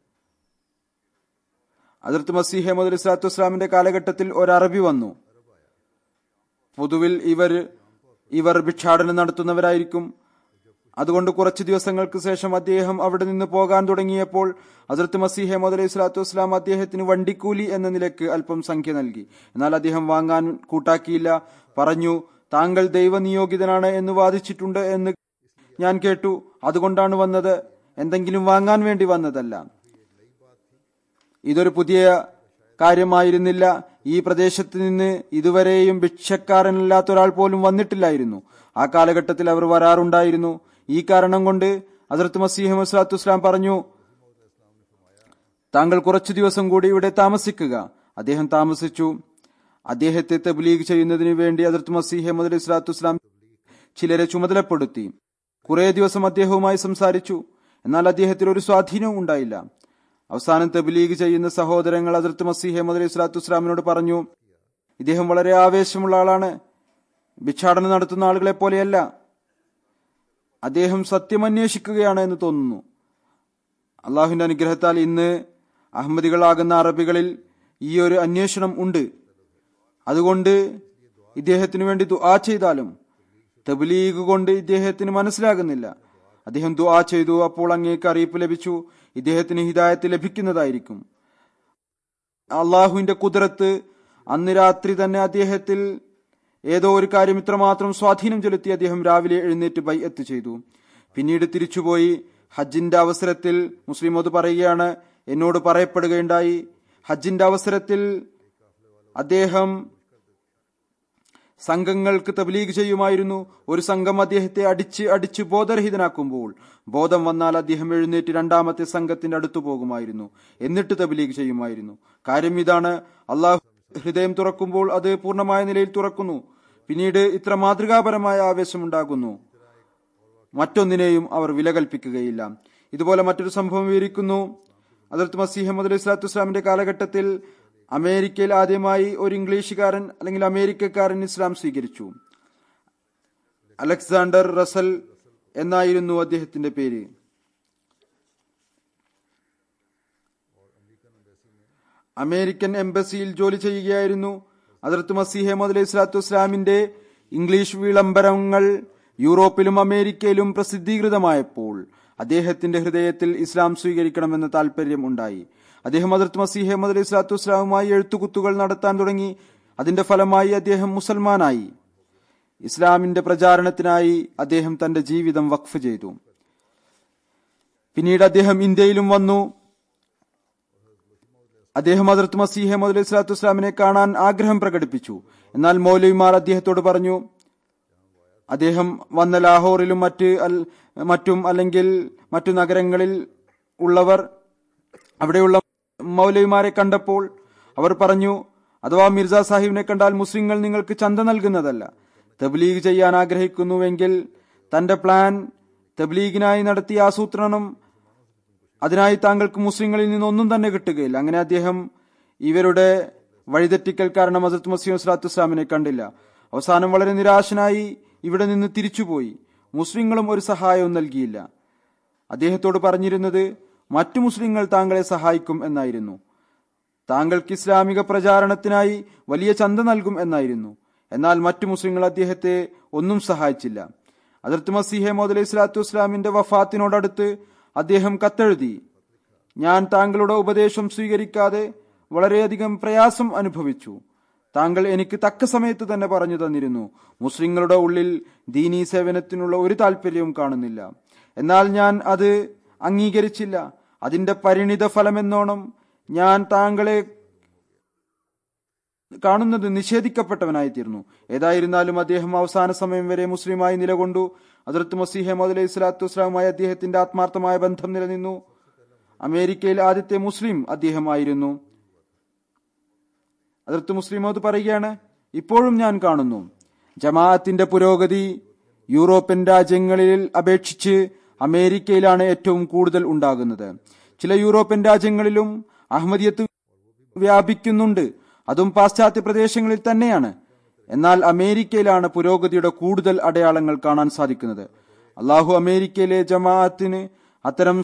ഹസരത്ത് മസീഹ് അഹമ്മദ് സ്വലാത്തു ഇസ്ലാമിന്റെ കാലഘട്ടത്തിൽ ഒരു അറബി വന്നു പൊതുവിൽ ഇവർ ഇവർ ഭിക്ഷാടനം നടത്തുന്നവരായിരിക്കും അതുകൊണ്ട് കുറച്ച് ദിവസങ്ങൾക്ക് ശേഷം അദ്ദേഹം അവിടെ നിന്ന് പോകാൻ തുടങ്ങിയപ്പോൾ ഹസരത്ത് മസീഹ് അഹമ്മദ് അലൈഹി സ്വലാത്തു വസ്സലാം അദ്ദേഹത്തിന് വണ്ടിക്കൂലി എന്ന നിലക്ക് അല്പം സംഖ്യ നൽകി എന്നാൽ അദ്ദേഹം വാങ്ങാൻ കൂട്ടാക്കിയില്ല പറഞ്ഞു താങ്കൾ ദൈവനിയോഗിതനാണ് എന്ന് വാദിച്ചിട്ടുണ്ട് എന്ന് ഞാൻ കേട്ടു അതുകൊണ്ടാണ് വന്നത് എന്തെങ്കിലും വാങ്ങാൻ വേണ്ടി വന്നതല്ല ഇതൊരു പുതിയ കാര്യമായിരുന്നില്ല ഈ പ്രദേശത്ത് നിന്ന് ഇതുവരെയും ഭിക്ഷക്കാരനല്ലാത്ത ഒരാൾ പോലും വന്നിട്ടില്ലായിരുന്നു ആ കാലഘട്ടത്തിൽ അവർ വരാറുണ്ടായിരുന്നു ഈ കാരണം കൊണ്ട് ഹസരത്ത് മസീഹ് മസ്ലാത്തു ഇസ്ലാം പറഞ്ഞു താങ്കൾ കുറച്ചു ദിവസം കൂടി ഇവിടെ താമസിക്കുക അദ്ദേഹം താമസിച്ചു അദ്ദേഹത്തെ തബ്ലീഗ് ചെയ്യുന്നതിന് വേണ്ടി ഹസരത്ത് മസീഹ് അഹമ്മദ് ഇസ്ലാത്തു ഇസ്ലാം ചിലരെ ചുമതലപ്പെടുത്തി കുറെ ദിവസം അദ്ദേഹവുമായി സംസാരിച്ചു എന്നാൽ അദ്ദേഹത്തിൽ ഒരു സ്വാധീനവും ഉണ്ടായില്ല അവസാനം തബ്ലീഗ് ചെയ്യുന്ന സഹോദരങ്ങൾ ഹസരത്ത് മസീഹ് അഹമ്മദ് അലൈഹി സ്വലാത്തു ഇസ്ലാമിനോട് പറഞ്ഞു ഇദ്ദേഹം വളരെ ആവേശമുള്ള ആളാണ് ഭിക്ഷാടനം നടത്തുന്ന ആളുകളെ പോലെയല്ല അദ്ദേഹം സത്യം അന്വേഷിക്കുകയാണ് എന്ന് തോന്നുന്നു അള്ളാഹുവിന്റെ അനുഗ്രഹത്താൽ ഇന്ന് അഹമ്മദികളാകുന്ന അറബികളിൽ ഈ ഒരു അന്വേഷണം ഉണ്ട് അതുകൊണ്ട് ഇദ്ദേഹത്തിന് വേണ്ടി ദുആ ചെയ്താലും തബ്ലീഗ് കൊണ്ട് ഇദ്ദേഹത്തിന് മനസ്സിലാകുന്നില്ല അദ്ദേഹം ദുആ ചെയ്തു അപ്പോൾ അങ്ങേക്ക് അറിയിപ്പ് ലഭിച്ചു ഇദ്ദേഹത്തിന് ഹിദായത്ത് ലഭിക്കുന്നതായിരിക്കും അള്ളാഹുവിന്റെ കുതിരത്ത് അന്ന് രാത്രി തന്നെ അദ്ദേഹത്തിൽ ഏതോ ഒരു കാര്യം ഇത്രമാത്രം സ്വാധീനം ചെലുത്തി അദ്ദേഹം രാവിലെ എഴുന്നേറ്റ് ബൈഅത്ത് ചെയ്തു പിന്നീട് തിരിച്ചുപോയി ഹജ്ജിന്റെ അവസരത്തിൽ മുസ്ലിമോത് പറയുകയാണ് എന്നോട് പറയപ്പെടുകയുണ്ടായി ഹജ്ജിന്റെ അവസരത്തിൽ അദ്ദേഹം സംഘങ്ങൾക്ക് തബ്ലീഗ് ചെയ്യുമായിരുന്നു ഒരു സംഘം അദ്ദേഹത്തെ അടിച്ച് അടിച്ച് ബോധരഹിതനാക്കുമ്പോൾ ബോധം വന്നാൽ അദ്ദേഹം എഴുന്നേറ്റ് രണ്ടാമത്തെ സംഘത്തിന്റെ അടുത്തു പോകുമായിരുന്നു എന്നിട്ട് തബ്ലീഗ് ചെയ്യുമായിരുന്നു കാര്യം ഇതാണ് അള്ളാഹു ഹൃദയം തുറക്കുമ്പോൾ അത് പൂർണ്ണമായ നിലയിൽ തുറക്കുന്നു പിന്നീട് ഇത്ര മാതൃകാപരമായ ആവേശമുണ്ടാകുന്നു മറ്റൊന്നിനെയും അവർ വില കൽപ്പിക്കുകയില്ല ഇതുപോലെ മറ്റൊരു സംഭവം വിവരിക്കുന്നു അതിർത്ത് മസീഹ് അഹമ്മദ് അലൈഹി സ്വലാത്തു വസ്സലാമിന്റെ കാലഘട്ടത്തിൽ അമേരിക്കയിൽ ആദ്യമായി ഒരു ഇംഗ്ലീഷുകാരൻ അല്ലെങ്കിൽ അമേരിക്കക്കാരൻ ഇസ്ലാം സ്വീകരിച്ചു അലക്സാണ്ടർ റസൽ എന്നായിരുന്നു അദ്ദേഹത്തിന്റെ പേര് അമേരിക്കൻ എംബസിയിൽ ജോലി ചെയ്യുകയായിരുന്നു അതിർത്ത് മസീഹ് അഹമ്മദ് അലൈഹി സ്വലാത്തു വസ്സലാമിന്റെ ഇംഗ്ലീഷ് വിളംബരങ്ങൾ യൂറോപ്പിലും അമേരിക്കയിലും പ്രസിദ്ധീകൃതമായപ്പോൾ അദ്ദേഹത്തിന്റെ ഹൃദയത്തിൽ ഇസ്ലാം സ്വീകരിക്കണമെന്ന താല്പര്യം ഉണ്ടായി അദ്ദേഹം അതിർത്ത് മസീഹ് അഹമ്മദ് അലൈഹി സ്വലാത്തു വസ്സലാമുമായി എഴുത്തുകുത്തുകൾ നടത്താൻ തുടങ്ങി അതിന്റെ ഫലമായി അദ്ദേഹം മുസൽമാനായി ഇസ്ലാമിന്റെ പ്രചാരണത്തിനായി അദ്ദേഹം തന്റെ ജീവിതം വഖഫ് ചെയ്തു പിന്നീട് അദ്ദേഹം ഇന്ത്യയിലും വന്നു അദ്ദേഹം അതിർത്ത് മസീഹ് അഹമ്മദ് അലൈഹി സ്വലാത്തു വസ്സലാമിനെ കാണാൻ ആഗ്രഹം പ്രകടിപ്പിച്ചു എന്നാൽ മൗലവിമാർ അദ്ദേഹത്തോട് പറഞ്ഞു അദ്ദേഹം വന്ന ലാഹോറിലും മറ്റ് അൽ- മറ്റും അല്ലെങ്കിൽ മറ്റു നഗരങ്ങളിൽ ഉള്ളവർ അവിടെയുള്ള മൗലവിമാരെ കണ്ടപ്പോൾ അവർ പറഞ്ഞു അഥവാ മിർസ സാഹിബിനെ കണ്ടാൽ മുസ്ലിങ്ങൾ നിങ്ങൾക്ക് ചന്ത നൽകുന്നതല്ല തബ്ലീഗ് ചെയ്യാൻ ആഗ്രഹിക്കുന്നുവെങ്കിൽ തന്റെ പ്ലാൻ തബ്ലീഗിനായി നടത്തിയ ആസൂത്രണം അതിനായി താങ്കൾക്ക് മുസ്ലിങ്ങളിൽ നിന്നൊന്നും തന്നെ കിട്ടുകയില്ല അങ്ങനെ അദ്ദേഹം ഇവരുടെ വഴിതെറ്റിക്കൽ കാരണം ഹസരത്ത് മസീം സ്വലാത്തു ഇസ്ലാമിനെ കണ്ടില്ല അവസാനം വളരെ നിരാശനായി ഇവിടെ നിന്ന് തിരിച്ചുപോയി മുസ്ലിങ്ങളും ഒരു സഹായവും നൽകിയില്ല അദ്ദേഹത്തോട് പറഞ്ഞിരുന്നത് മറ്റു മുസ്ലിങ്ങൾ താങ്കളെ സഹായിക്കും എന്നായിരുന്നു താങ്കൾക്ക് ഇസ്ലാമിക പ്രചാരണത്തിനായി വലിയ ചന്ത നൽകും എന്നായിരുന്നു എന്നാൽ മറ്റു മുസ്ലിങ്ങൾ അദ്ദേഹത്തെ ഒന്നും സഹായിച്ചില്ല അതിർത്ത് മസീഹെ മോദ് അലൈഹി സ്വലാത്തു വസ്സലാമിന്റെ വഫാത്തിനോടടുത്ത് അദ്ദേഹം കത്തെഴുതി ഞാൻ താങ്കളുടെ ഉപദേശം സ്വീകരിക്കാതെ വളരെയധികം പ്രയാസം അനുഭവിച്ചു താങ്കൾ എനിക്ക് തക്ക സമയത്ത് തന്നെ പറഞ്ഞു തന്നിരുന്നു മുസ്ലിങ്ങളുടെ ഉള്ളിൽ ദീനീ സേവനത്തിനുള്ള ഒരു താല്പര്യവും കാണുന്നില്ല എന്നാൽ ഞാൻ അത് അംഗീകരിച്ചില്ല അതിന്റെ പരിണിത ഫലമെന്നോണം ഞാൻ താങ്കളെ കാണുന്നത് നിഷേധിക്കപ്പെട്ടവനായി തീർന്നു ഏതായിരുന്നാലും അദ്ദേഹം അവസാന സമയം വരെ മുസ്ലിമായി നിലകൊണ്ടു അതിർത്ത് മസീഹ് മോദ് അലൈഹി സ്വലാത്തു വസ്സലാമുമായി അദ്ദേഹത്തിന്റെ ആത്മാർത്ഥമായ ബന്ധം നിലനിന്നു അമേരിക്കയിൽ ആദ്യത്തെ മുസ്ലിം അദ്ദേഹമായിരുന്നു അതിർത്ത് മുസ്ലിമോത് പറയുകയാണ് ഇപ്പോഴും ഞാൻ കാണുന്നു ജമാഅത്തിന്റെ പുരോഗതി യൂറോപ്യൻ രാജ്യങ്ങളിൽ അപേക്ഷിച്ച് അമേരിക്കയിലാണ് ഏറ്റവും കൂടുതൽ ഉണ്ടാകുന്നത് ചില യൂറോപ്യൻ രാജ്യങ്ങളിലും അഹമ്മദിയത്ത് വ്യാപിക്കുന്നുണ്ട് അതും പാശ്ചാത്യ പ്രദേശങ്ങളിൽ തന്നെയാണ് എന്നാൽ അമേരിക്കയിലാണ് പുരോഗതിയുടെ കൂടുതൽ അടയാളങ്ങൾ കാണാൻ സാധിക്കുന്നത് അള്ളാഹു അമേരിക്കയിലെ ജമാഅത്തിന് അത്തരം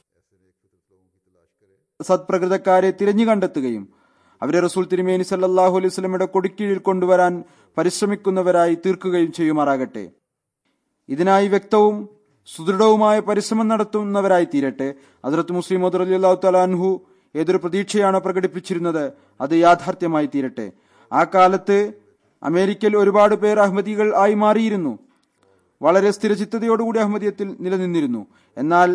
സത്പ്രകൃതക്കാരെ തിരഞ്ഞു കണ്ടെത്തുകയും അവരെ റസൂൽ തിരുമേനി സല്ലാഹു അലൈഹി സ്വലമയുടെ കൊടിക്കീഴിൽ കൊണ്ടുവരാൻ പരിശ്രമിക്കുന്നവരായി തീർക്കുകയും ചെയ്യുമാറാകട്ടെ ഇതിനായി വ്യക്തവും സുദൃഢവുമായ പരിശ്രമം നടത്തുന്നവരായി തീരട്ടെ അതിർത്ത് മുസ്ലിം അലി അള്ളാഹു തലാൻഹു ഏതൊരു പ്രതീക്ഷയാണ് പ്രകടിപ്പിച്ചിരുന്നത് അത് യാഥാർത്ഥ്യമായി തീരട്ടെ ആ കാലത്ത് അമേരിക്കയിൽ ഒരുപാട് പേർ അഹമ്മദികൾ ആയി മാറിയിരുന്നു വളരെ സ്ഥിരചിത്തതയോടുകൂടി അഹമ്മദിയത്തിൽ നിലനിന്നിരുന്നു എന്നാൽ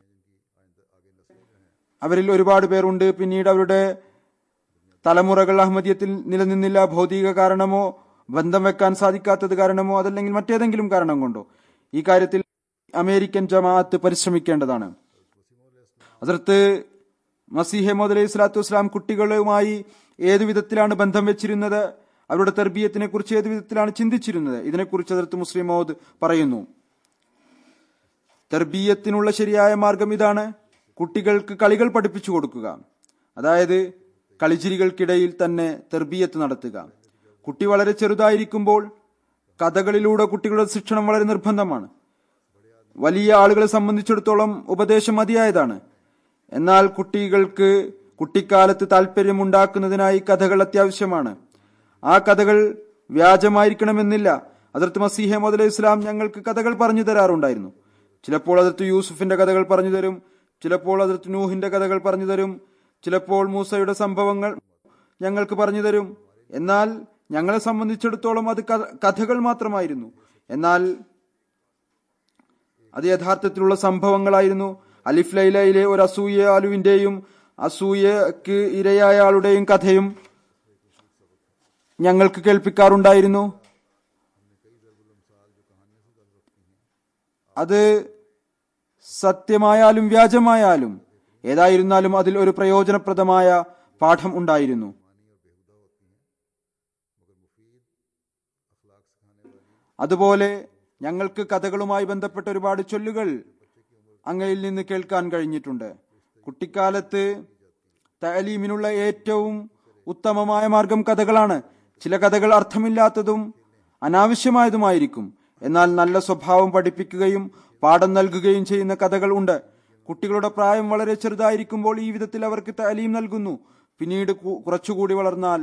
അവരിൽ ഒരുപാട് പേരുണ്ട് പിന്നീട് അവരുടെ തലമുറകൾ അഹമ്മദിയത്തിൽ നിലനിന്നില്ല ഭൗതിക കാരണമോ ബന്ധം വെക്കാൻ സാധിക്കാത്തത് കാരണമോ അതല്ലെങ്കിൽ മറ്റേതെങ്കിലും കാരണം കൊണ്ടോ ഈ കാര്യത്തിൽ അമേരിക്കൻ ജമാഅത്ത് പരിശ്രമിക്കേണ്ടതാണ് അതിർത്ത് മസീഹെ മോദ് അലൈഹി സ്വലാത്തു വസ്സലാം കുട്ടികളുമായി ഏതു വിധത്തിലാണ് ബന്ധം വെച്ചിരുന്നത് അവരുടെ തെർബീയത്തിനെ കുറിച്ച് ഏതു വിധത്തിലാണ് ചിന്തിച്ചിരുന്നത് ഇതിനെക്കുറിച്ച് അതിർത്ത് മുസ്ലിം മോദ് പറയുന്നു തെർബീയത്തിനുള്ള ശരിയായ മാർഗം ഇതാണ് കുട്ടികൾക്ക് കളികൾ പഠിപ്പിച്ചു കൊടുക്കുക അതായത് കളിച്ചിരികൾക്കിടയിൽ തന്നെ തെർബീയത്ത് നടത്തുക കുട്ടി വളരെ ചെറുതായിരിക്കുമ്പോൾ കഥകളിലൂടെ കുട്ടികളുടെ ശിക്ഷണം വളരെ നിർബന്ധമാണ് വലിയ ആളുകളെ സംബന്ധിച്ചിടത്തോളം ഉപദേശം മതിയായതാണ് എന്നാൽ കുട്ടികൾക്ക് കുട്ടിക്കാലത്ത് താല്പര്യമുണ്ടാക്കുന്നതിനായി കഥകൾ അത്യാവശ്യമാണ് ആ കഥകൾ വ്യാജമായിരിക്കണമെന്നില്ല അതിർത്ത് മസീഹെ മുതലേ ഇസ്ലാം ഞങ്ങൾക്ക് കഥകൾ പറഞ്ഞു തരാറുണ്ടായിരുന്നു ചിലപ്പോൾ അതിർത്ത് യൂസുഫിന്റെ കഥകൾ പറഞ്ഞു തരും ചിലപ്പോൾ അതിർത്ത് നൂഹിന്റെ കഥകൾ പറഞ്ഞു തരും ചിലപ്പോൾ മൂസയുടെ സംഭവങ്ങൾ ഞങ്ങൾക്ക് പറഞ്ഞു തരും എന്നാൽ ഞങ്ങളെ സംബന്ധിച്ചിടത്തോളം അത് കഥകൾ മാത്രമായിരുന്നു എന്നാൽ അത് യഥാർത്ഥത്തിലുള്ള സംഭവങ്ങളായിരുന്നു അലിഫ് ലൈലയിലെ ഒരു അസൂയ അലുവിന്റെയും അസൂയക്ക് ഇരയായ ആളുടെയും കഥയും ഞങ്ങൾക്ക് കേൾപ്പിക്കാറുണ്ടായിരുന്നു അത് സത്യമായാലും വ്യാജമായാലും ഏതായിരുന്നാലും അതിൽ ഒരു പ്രയോജനപ്രദമായ പാഠം ഉണ്ടായിരുന്നു അതുപോലെ ഞങ്ങൾക്ക് കഥകളുമായി ബന്ധപ്പെട്ട ഒരുപാട് ചൊല്ലുകൾ അങ്ങയിൽ നിന്ന് കേൾക്കാൻ കഴിഞ്ഞിട്ടുണ്ട് കുട്ടിക്കാലത്ത് തലീമിനുള്ള ഏറ്റവും ഉത്തമമായ മാർഗം കഥകളാണ് ചില കഥകൾ അർത്ഥമില്ലാത്തതും അനാവശ്യമായതുമായിരിക്കും എന്നാൽ നല്ല സ്വഭാവം പഠിപ്പിക്കുകയും പാഠം നൽകുകയും ചെയ്യുന്ന കഥകൾ ഉണ്ട് കുട്ടികളുടെ പ്രായം വളരെ ചെറുതായിരിക്കുമ്പോൾ ഈ വിധത്തിൽ അവർക്ക് തലീം നൽകുന്നു പിന്നീട് കുറച്ചുകൂടി വളർന്നാൽ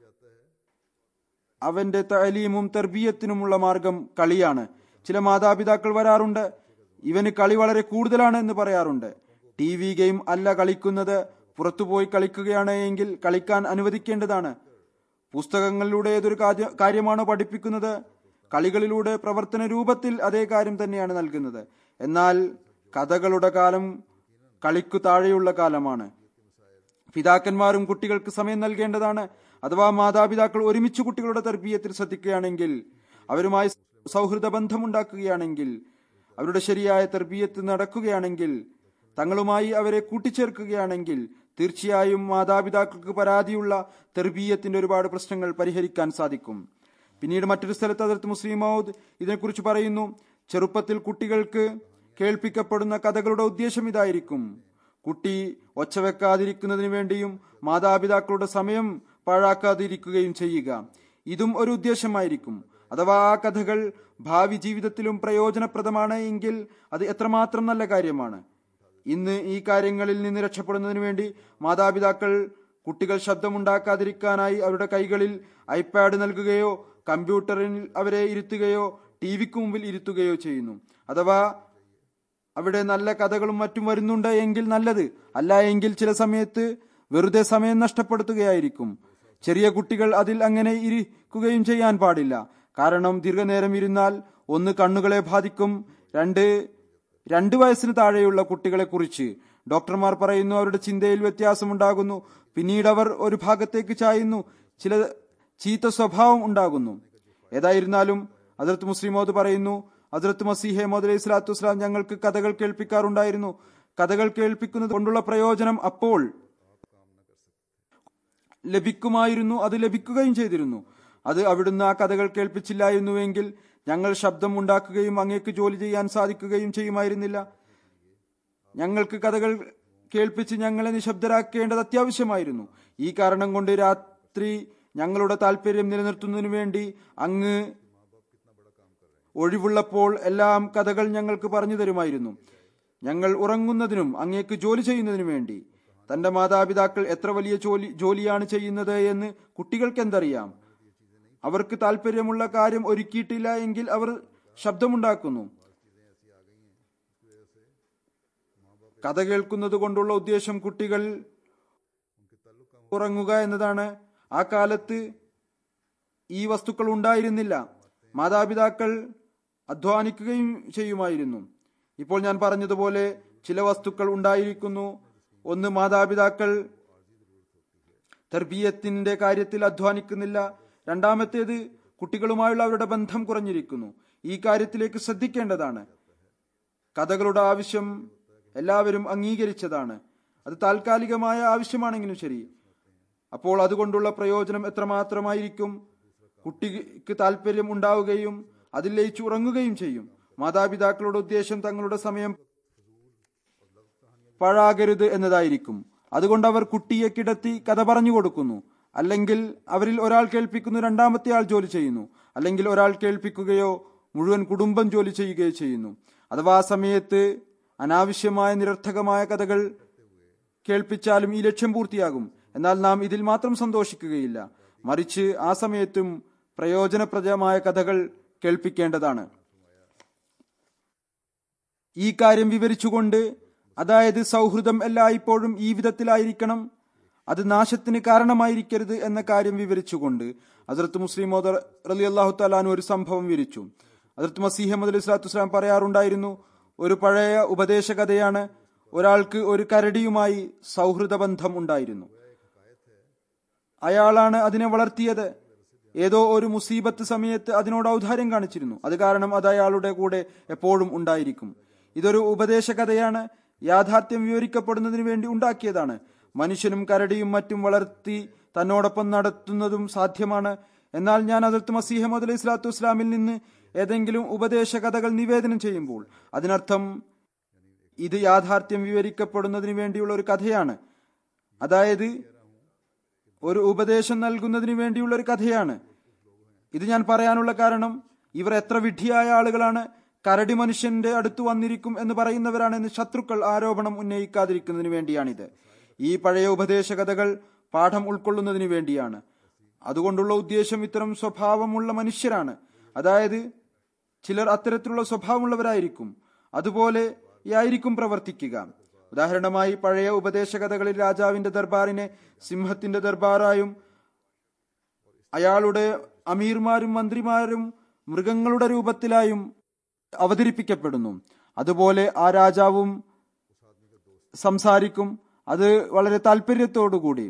അവന്റെ തലീമും തെർബീയത്തിനുമുള്ള മാർഗം കളിയാണ് ചില മാതാപിതാക്കൾ വരാറുണ്ട് ഇവന് കളി വളരെ കൂടുതലാണ് എന്ന് പറയാറുണ്ട് ടി വി ഗെയിം അല്ല കളിക്കുന്നത് പുറത്തുപോയി കളിക്കുകയാണ് എങ്കിൽ കളിക്കാൻ അനുവദിക്കേണ്ടതാണ് പുസ്തകങ്ങളിലൂടെ ഏതൊരു കാര്യമാണോ പഠിപ്പിക്കുന്നത് കളികളിലൂടെ പ്രവർത്തന രൂപത്തിൽ അതേ കാര്യം തന്നെയാണ് നൽകുന്നത് എന്നാൽ കഥകളുടെ കാലം കളിക്കു താഴെയുള്ള കാലമാണ് പിതാക്കന്മാരും കുട്ടികൾക്ക് സമയം നൽകേണ്ടതാണ് അഥവാ മാതാപിതാക്കൾ ഒരുമിച്ച് കുട്ടികളുടെ തർബീയത്തിൽ ശ്രദ്ധിക്കുകയാണെങ്കിൽ അവരുമായി സൗഹൃദ ബന്ധമുണ്ടാക്കുകയാണെങ്കിൽ അവരുടെ ശരിയായ തർബീയത്ത് നടക്കുകയാണെങ്കിൽ തങ്ങളുമായി അവരെ കൂട്ടിച്ചേർക്കുകയാണെങ്കിൽ തീർച്ചയായും മാതാപിതാക്കൾക്ക് പരാതിയുള്ള തെർബീയത്തിന്റെ ഒരുപാട് പ്രശ്നങ്ങൾ പരിഹരിക്കാൻ സാധിക്കും പിന്നീട് മറ്റൊരു സ്ഥലത്ത് അതിർത്ത് മുസ്ലിം മൗദ് ഇതിനെക്കുറിച്ച് പറയുന്നു ചെറുപ്പത്തിൽ കുട്ടികൾക്ക് കേൾപ്പിക്കപ്പെടുന്ന കഥകളുടെ ഉദ്ദേശം ഇതായിരിക്കും കുട്ടി ഒച്ച വെക്കാതിരിക്കുന്നതിന് വേണ്ടിയും മാതാപിതാക്കളുടെ സമയം പാഴാക്കാതിരിക്കുകയും ചെയ്യുക ഇതും ഒരു ഉദ്ദേശമായിരിക്കും അഥവാ ആ കഥകൾ ഭാവി ജീവിതത്തിലും പ്രയോജനപ്രദമാണ് എങ്കിൽ അത് എത്രമാത്രം നല്ല കാര്യമാണ് ഇന്ന് ഈ കാര്യങ്ങളിൽ നിന്ന് രക്ഷപ്പെടുന്നതിന് വേണ്ടി മാതാപിതാക്കൾ കുട്ടികൾ ശബ്ദമുണ്ടാക്കാതിരിക്കാനായി അവരുടെ കൈകളിൽ ഐപാഡ് നൽകുകയോ കമ്പ്യൂട്ടറിൽ അവരെ ഇരുത്തുകയോ ടി വിക്ക് മുമ്പിൽ ഇരുത്തുകയോ ചെയ്യുന്നു അഥവാ അവിടെ നല്ല കഥകളും മറ്റും വരുന്നുണ്ട് എങ്കിൽ നല്ലത് അല്ല എങ്കിൽ ചില സമയത്ത് വെറുതെ സമയം നഷ്ടപ്പെടുത്തുകയായിരിക്കും ചെറിയ കുട്ടികൾ അതിൽ അങ്ങനെ ഇരിക്കുകയും ചെയ്യാൻ പാടില്ല കാരണം ദീർഘനേരം ഇരുന്നാൽ ഒന്ന് കണ്ണുകളെ ബാധിക്കും രണ്ട് രണ്ട് വയസ്സിന് താഴെയുള്ള കുട്ടികളെ കുറിച്ച് ഡോക്ടർമാർ പറയുന്നു അവരുടെ ചിന്തയിൽ വ്യത്യാസമുണ്ടാകുന്നു പിന്നീട് അവർ ഒരു ഭാഗത്തേക്ക് ചായുന്നു ചില ചീത്ത സ്വഭാവം ഉണ്ടാകുന്നു ഏതായിരുന്നാലും അതിർത്ത് മുസ്ലിമോദ് പറയുന്നു അതിർത്ത് മസീഹെ മോദ് അലൈഹി സ്വലാത്തു വസ്സലാം ഞങ്ങൾക്ക് കഥകൾ കേൾപ്പിക്കാറുണ്ടായിരുന്നു കഥകൾ കേൾപ്പിക്കുന്നത് കൊണ്ടുള്ള പ്രയോജനം അപ്പോൾ ലഭിക്കുമായിരുന്നു അത് ലഭിക്കുകയും ചെയ്തിരുന്നു അത് അവിടുന്ന് ആ കഥകൾ കേൾപ്പിച്ചില്ലായിരുന്നുവെങ്കിൽ ഞങ്ങൾ ശബ്ദം ഉണ്ടാക്കുകയും അങ്ങേക്ക് ജോലി ചെയ്യാൻ സാധിക്കുകയും ചെയ്യുമായിരുന്നില്ല ഞങ്ങൾക്ക് കഥകൾ കേൾപ്പിച്ച് ഞങ്ങളെ നിശബ്ദരാക്കേണ്ടത് അത്യാവശ്യമായിരുന്നു ഈ കാരണം കൊണ്ട് രാത്രി ഞങ്ങളുടെ താല്പര്യം നിലനിർത്തുന്നതിനു വേണ്ടി അങ്ങ് ഒഴിവുള്ളപ്പോൾ എല്ലാം കഥകൾ ഞങ്ങൾക്ക് പറഞ്ഞു തരുമായിരുന്നു ഞങ്ങൾ ഉറങ്ങുന്നതിനും അങ്ങേക്ക് ജോലി ചെയ്യുന്നതിനു വേണ്ടി തന്റെ മാതാപിതാക്കൾ എത്ര വലിയ ജോലി ജോലിയാണ് ചെയ്യുന്നത് എന്ന് കുട്ടികൾക്ക് എന്തറിയാം അവർക്ക് താല്പര്യമുള്ള കാര്യം ഒരുക്കിയിട്ടില്ല എങ്കിൽ അവർ ശബ്ദമുണ്ടാക്കുന്നു കഥ കേൾക്കുന്നത് കൊണ്ടുള്ള ഉദ്ദേശം കുട്ടികൾ ഉറങ്ങുക എന്നതാണ് ആ കാലത്ത് ഈ വസ്തുക്കൾ ഉണ്ടായിരുന്നില്ല മാതാപിതാക്കൾ അധ്വാനിക്കുകയും ചെയ്യുമായിരുന്നു ഇപ്പോൾ ഞാൻ പറഞ്ഞതുപോലെ ചില വസ്തുക്കൾ ഉണ്ടായിരിക്കുന്നു ഒന്ന് മാതാപിതാക്കൾ തർബീയത്തിന്റെ കാര്യത്തിൽ അധ്വാനിക്കുന്നില്ല രണ്ടാമത്തേത് കുട്ടികളുമായുള്ള അവരുടെ ബന്ധം കുറഞ്ഞിരിക്കുന്നു ഈ കാര്യത്തിലേക്ക് ശ്രദ്ധിക്കേണ്ടതാണ് കഥകളുടെ ആവശ്യം എല്ലാവരും അംഗീകരിച്ചതാണ് അത് താൽക്കാലികമായ ആവശ്യമാണെങ്കിലും ശരി അപ്പോൾ അതുകൊണ്ടുള്ള പ്രയോജനം എത്രമാത്രമായിരിക്കും കുട്ടിക്ക് താല്പര്യം ഉണ്ടാവുകയും അതിൽ ലയിച്ചു ഉറങ്ങുകയും ചെയ്യും മാതാപിതാക്കളുടെ ഉദ്ദേശം തങ്ങളുടെ സമയം പാഴാകരുത് എന്നതായിരിക്കും അതുകൊണ്ട് അവർ കുട്ടിയെ കിടത്തി കഥ പറഞ്ഞു കൊടുക്കുന്നു അല്ലെങ്കിൽ അവരിൽ ഒരാൾ കേൾപ്പിക്കുന്നു രണ്ടാമത്തെ ആൾ ജോലി ചെയ്യുന്നു അല്ലെങ്കിൽ ഒരാൾ കേൾപ്പിക്കുകയോ മുഴുവൻ കുടുംബം ജോലി ചെയ്യുകയോ ചെയ്യുന്നു അഥവാ ആ സമയത്ത് അനാവശ്യമായ നിരർത്ഥകമായ കഥകൾ കേൾപ്പിച്ചാലും ഈ ലക്ഷ്യം പൂർത്തിയാകും എന്നാൽ നാം ഇതിൽ മാത്രം സന്തോഷിക്കുകയില്ല മറിച്ച് ആ സമയത്തും പ്രയോജനപ്രദമായ കഥകൾ കേൾപ്പിക്കേണ്ടതാണ് ഈ കാര്യം വിവരിച്ചുകൊണ്ട് അതായത് സൗഹൃദം എല്ലായ്പ്പോഴും ഈ വിധത്തിലായിരിക്കണം അത് നാശത്തിന് കാരണമായിരിക്കരുത് എന്ന കാര്യം വിവരിച്ചുകൊണ്ട് അതിർത്ത് മുസ്ലിം മോദർ റലി അള്ളാഹു താലാൻ ഒരു സംഭവം വിവരിച്ചു അതിർത്ത് മസീഹമ്മദ് അലി സ്വലാത്തു വസ്സലാം പറയാറുണ്ടായിരുന്നു ഒരു പഴയ ഉപദേശ കഥയാണ് ഒരാൾക്ക് ഒരു കരടിയുമായി സൗഹൃദ ബന്ധം ഉണ്ടായിരുന്നു അയാളാണ് അതിനെ വളർത്തിയത് ഏതോ ഒരു മുസീബത്ത് സമയത്ത് അതിനോട് ഔദാര്യം കാണിച്ചിരുന്നു അത് കാരണം അത് അയാളുടെ കൂടെ എപ്പോഴും ഉണ്ടായിരിക്കും ഇതൊരു ഉപദേശ കഥയാണ് യാഥാർത്ഥ്യം വിവരിക്കപ്പെടുന്നതിന് വേണ്ടി ഉണ്ടാക്കിയതാണ് മനുഷ്യനും കരടിയും മറ്റും വളർത്തി തന്നോടൊപ്പം നടത്തുന്നതും സാധ്യമാണ് എന്നാൽ ഞാൻ അതിർത്ത് മസീഹമ്മദ് അലൈഹി സ്വലാത്തു വസ്സലാമിൽ നിന്ന് ഏതെങ്കിലും ഉപദേശ കഥകൾ നിവേദനം ചെയ്യുമ്പോൾ അതിനർത്ഥം ഇത് യാഥാർത്ഥ്യം വിവരിക്കപ്പെടുന്നതിന് വേണ്ടിയുള്ള ഒരു കഥയാണ് അതായത് ഒരു ഉപദേശം നൽകുന്നതിന് വേണ്ടിയുള്ള ഒരു കഥയാണ് ഇത് ഞാൻ പറയാനുള്ള കാരണം ഇവർ എത്ര വിഡ്ഢിയായ ആളുകളാണ് കരടി മനുഷ്യന്റെ അടുത്ത് വന്നിരിക്കും എന്ന് പറയുന്നവരാണെന്ന് ശത്രുക്കൾ ആരോപണം ഉന്നയിക്കാതിരിക്കുന്നതിന് വേണ്ടിയാണിത് ഈ പഴയ ഉപദേശ കഥകൾ പാഠം ഉൾക്കൊള്ളുന്നതിന് വേണ്ടിയാണ് അതുകൊണ്ടുള്ള ഉദ്ദേശം ഇത്തരം സ്വഭാവമുള്ള മനുഷ്യരാണ് അതായത് ചിലർ അത്തരത്തിലുള്ള സ്വഭാവമുള്ളവരായിരിക്കും അതുപോലെ ആയിരിക്കും പ്രവർത്തിക്കുക ഉദാഹരണമായി പഴയ ഉപദേശ കഥകളിൽ രാജാവിന്റെ ദർബാറിനെ സിംഹത്തിന്റെ ദർബാറായും അയാളുടെ അമീർമാരും മന്ത്രിമാരും മൃഗങ്ങളുടെ രൂപത്തിലായും അവതരിപ്പിക്കപ്പെടുന്നു അതുപോലെ ആ രാജാവും സംസാരിക്കും അത് വളരെ താല്പര്യത്തോടുകൂടി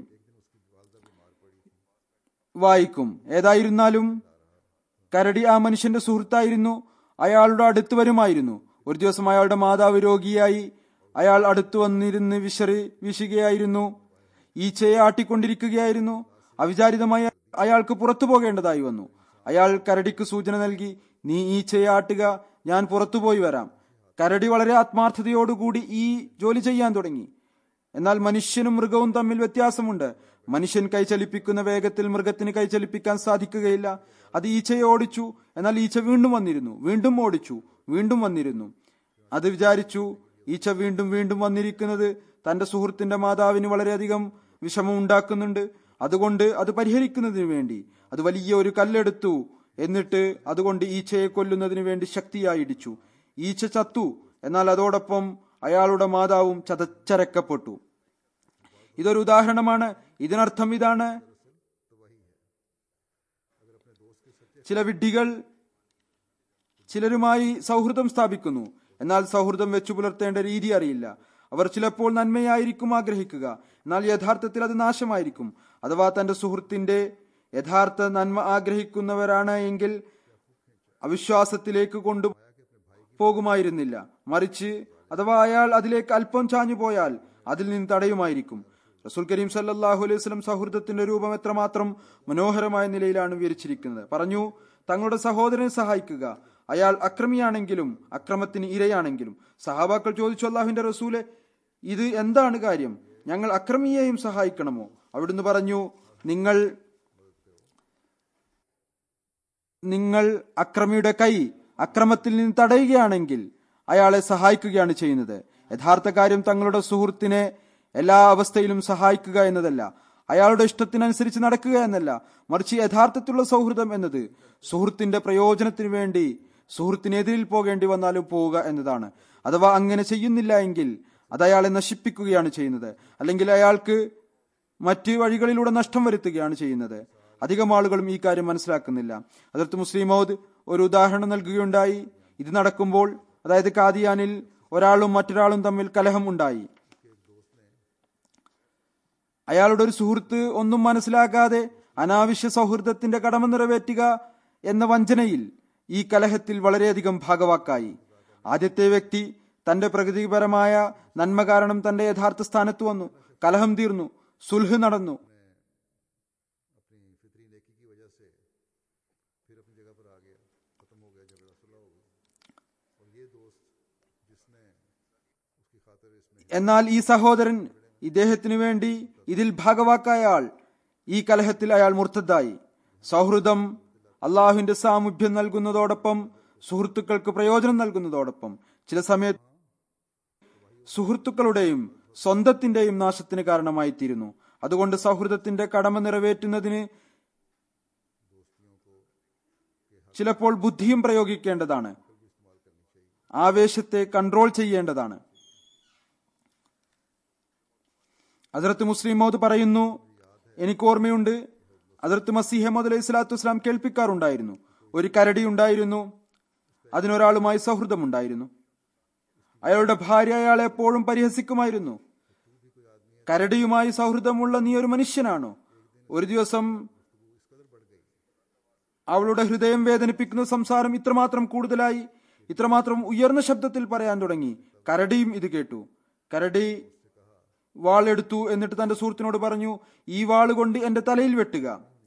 വായിക്കും ഏതായിരുന്നാലും കരടി ആ മനുഷ്യന്റെ സുഹൃത്തായിരുന്നു അയാളുടെ അടുത്ത് വരുമായിരുന്നു ഒരു ദിവസം അയാളുടെ മാതാവ് രോഗിയായി അയാൾ അടുത്തു വന്നിരുന്ന് വിശറി വീശുകയായിരുന്നു ഈച്ചയെ ആട്ടിക്കൊണ്ടിരിക്കുകയായിരുന്നു അവിചാരിതമായി അയാൾക്ക് പുറത്തു പോകേണ്ടതായി വന്നു അയാൾ കരടിക്ക് സൂചന നൽകി നീ ഈച്ചയെ ആട്ടുക ഞാൻ പുറത്തുപോയി വരാം കരടി വളരെ ആത്മാർത്ഥതയോടുകൂടി ഈ ജോലി ചെയ്യാൻ തുടങ്ങി എന്നാൽ മനുഷ്യനും മൃഗവും തമ്മിൽ വ്യത്യാസമുണ്ട് മനുഷ്യൻ കൈചലിപ്പിക്കുന്ന വേഗത്തിൽ മൃഗത്തിന് കൈചലിപ്പിക്കാൻ സാധിക്കുകയില്ല അത് ഈച്ചയെ ഓടിച്ചു എന്നാൽ ഈച്ച വീണ്ടും വന്നിരുന്നു വീണ്ടും ഓടിച്ചു വീണ്ടും വന്നിരുന്നു അത് വിചാരിച്ചു ഈച്ച വീണ്ടും വീണ്ടും വന്നിരിക്കുന്നത് തന്റെ സുഹൃത്തിന്റെ മാതാവിന് വളരെയധികം വിഷമം ഉണ്ടാക്കുന്നുണ്ട് അതുകൊണ്ട് അത് പരിഹരിക്കുന്നതിന് വേണ്ടി അത് വലിയ ഒരു കല്ലെടുത്തു എന്നിട്ട് അതുകൊണ്ട് ഈച്ചയെ കൊല്ലുന്നതിന് വേണ്ടി ശക്തിയായി ഇടിച്ചു ഈച്ച ചത്തു എന്നാൽ അതോടൊപ്പം അയാളുടെ മാതാവും ചതച്ചരക്കപ്പെട്ടു ഇതൊരു ഉദാഹരണമാണ് ഇതിനർത്ഥം ഇതാണ് ചില വിഡ്ഢികൾ ചിലരുമായി സൗഹൃദം സ്ഥാപിക്കുന്നു എന്നാൽ സൗഹൃദം വെച്ചു പുലർത്തേണ്ട രീതി അറിയില്ല അവർ ചിലപ്പോൾ നന്മയായിരിക്കും ആഗ്രഹിക്കുക എന്നാൽ യഥാർത്ഥത്തിൽ അത് നാശമായിരിക്കും അഥവാ തന്റെ സുഹൃത്തിന്റെ യഥാർത്ഥ നന്മ ആഗ്രഹിക്കുന്നവരാണ് എങ്കിൽ അവിശ്വാസത്തിലേക്ക് കൊണ്ടു പോകുമായിരുന്നില്ല മറിച്ച് അഥവാ അയാൾ അതിലേക്ക് അല്പം ചാഞ്ഞു പോയാൽ അതിൽ നിന്ന് തടയുമായിരിക്കും റസൂൽ കരീം സല്ലാഹു അലൈഹി വസല്ലം സൗഹൃദത്തിന്റെ രൂപം എത്രമാത്രം മനോഹരമായ നിലയിലാണ് വിവരിച്ചിരിക്കുന്നത് പറഞ്ഞു തങ്ങളുടെ സഹോദരനെ സഹായിക്കുക അയാൾ അക്രമിയാണെങ്കിലും അക്രമത്തിന് ഇരയാണെങ്കിലും സഹാബാക്കൾ ചോദിച്ചു അള്ളാഹുവിന്റെ റസൂലെ ഇത് എന്താണ് കാര്യം ഞങ്ങൾ അക്രമിയെയും സഹായിക്കണമോ അവിടുന്ന് പറഞ്ഞു നിങ്ങൾ നിങ്ങൾ അക്രമിയുടെ കൈ അക്രമത്തിൽ നിന്ന് തടയുകയാണെങ്കിൽ അയാളെ സഹായിക്കുകയാണ് ചെയ്യുന്നത് യഥാർത്ഥ കാര്യം തങ്ങളുടെ സുഹൃത്തിനെ എല്ലാ അവസ്ഥയിലും സഹായിക്കുക എന്നതല്ല അയാളുടെ ഇഷ്ടത്തിനനുസരിച്ച് നടക്കുക എന്നല്ല മറിച്ച് യഥാർത്ഥത്തിലുള്ള സൗഹൃദം എന്നത് സുഹൃത്തിന്റെ പ്രയോജനത്തിനു വേണ്ടി സുഹൃത്തിനെതിരിൽ പോകേണ്ടി വന്നാലും പോവുക എന്നതാണ് അഥവാ അങ്ങനെ ചെയ്യുന്നില്ല എങ്കിൽ അത് അയാളെ നശിപ്പിക്കുകയാണ് ചെയ്യുന്നത് അല്ലെങ്കിൽ അയാൾക്ക് മറ്റ് വഴികളിലൂടെ നഷ്ടം വരുത്തുകയാണ് ചെയ്യുന്നത് അധികം ആളുകളും ഈ കാര്യം മനസ്സിലാക്കുന്നില്ല അതിർത്ത് മുസ്ലിമോദ് ഒരു ഉദാഹരണം നൽകുകയുണ്ടായി ഇത് നടക്കുമ്പോൾ അതായത് കാദിയാനിൽ ഒരാളും മറ്റൊരാളും തമ്മിൽ കലഹം ഉണ്ടായി അയാളുടെ ഒരു സുഹൃത്ത് ഒന്നും മനസ്സിലാക്കാതെ അനാവശ്യ സൗഹൃദത്തിന്റെ കടമ നിറവേറ്റുക എന്ന വഞ്ചനയിൽ ഈ കലഹത്തിൽ വളരെയധികം ഭാഗവാക്കായി ആദ്യത്തെ വ്യക്തി തന്റെ പ്രകൃതിപരമായ നന്മ കാരണം തന്റെ യഥാർത്ഥ സ്ഥാനത്ത് വന്നു കലഹം തീർന്നു സുൽഹ് നടന്നു अपनी फितरी नेकी की वजह से फिर अपनी जगह पर आ गया ख़त्म हो गया झगड़ा सुलह हो गई और ये दोस्त जिसने उसकी खातिर इसमें എന്നാൽ ഈ സഹോദരൻ ഇദ്ദേഹത്തിനു വേണ്ടി ഇതിൽ ഭാഗവാക്കായ ആൾ ഈ കലഹത്തിൽ അയാൾ മുർത്തദ്ദായി സൗഹൃദം അള്ളാഹുവിന്റെ സാമീപ്യം നൽകുന്നതോടൊപ്പം സുഹൃത്തുക്കൾക്ക് പ്രയോജനം നൽകുന്നതോടൊപ്പം ചില സമയത്ത് സുഹൃത്തുക്കളുടെയും സ്വന്തത്തിന്റെയും നാശത്തിന് കാരണമായി തീരുന്നു അതുകൊണ്ട് സൗഹൃദത്തിന്റെ കടമ നിറവേറ്റുന്നതിന് ചിലപ്പോൾ ബുദ്ധിയും പ്രയോഗിക്കേണ്ടതാണ് ആവേശത്തെ കൺട്രോൾ ചെയ്യേണ്ടതാണ് അതിർത്ത് മുസ്ലിം മോദ് പറയുന്നു എനിക്ക് ഓർമ്മയുണ്ട് അതിർത്ത് മസീഹമ്മദ് അലൈഹി സ്വലാത്തു വസ്സലാം കേൾപ്പിക്കാറുണ്ടായിരുന്നു ഒരു കരടി ഉണ്ടായിരുന്നു അതിനൊരാളുമായി സൗഹൃദമുണ്ടായിരുന്നു അയാളുടെ ഭാര്യ അയാളെ എപ്പോഴും പരിഹസിക്കുമായിരുന്നു കരടിയുമായി സൗഹൃദമുള്ള നീ ഒരു മനുഷ്യനാണോ ഒരു ദിവസം അവളുടെ ഹൃദയം വേദനിപ്പിക്കുന്ന സംസാരം ഇത്രമാത്രം കൂടുതലായി ഇത്രമാത്രം ഉയർന്ന ശബ്ദത്തിൽ പറയാൻ തുടങ്ങി കരടിയും ഇത് കേട്ടു കരടി വാളെടുത്തു എന്നിട്ട് തന്റെ സുഹൃത്തിനോട് പറഞ്ഞു ഈ വാള് കൊണ്ട് എന്റെ തലയിൽ വെട്ടുക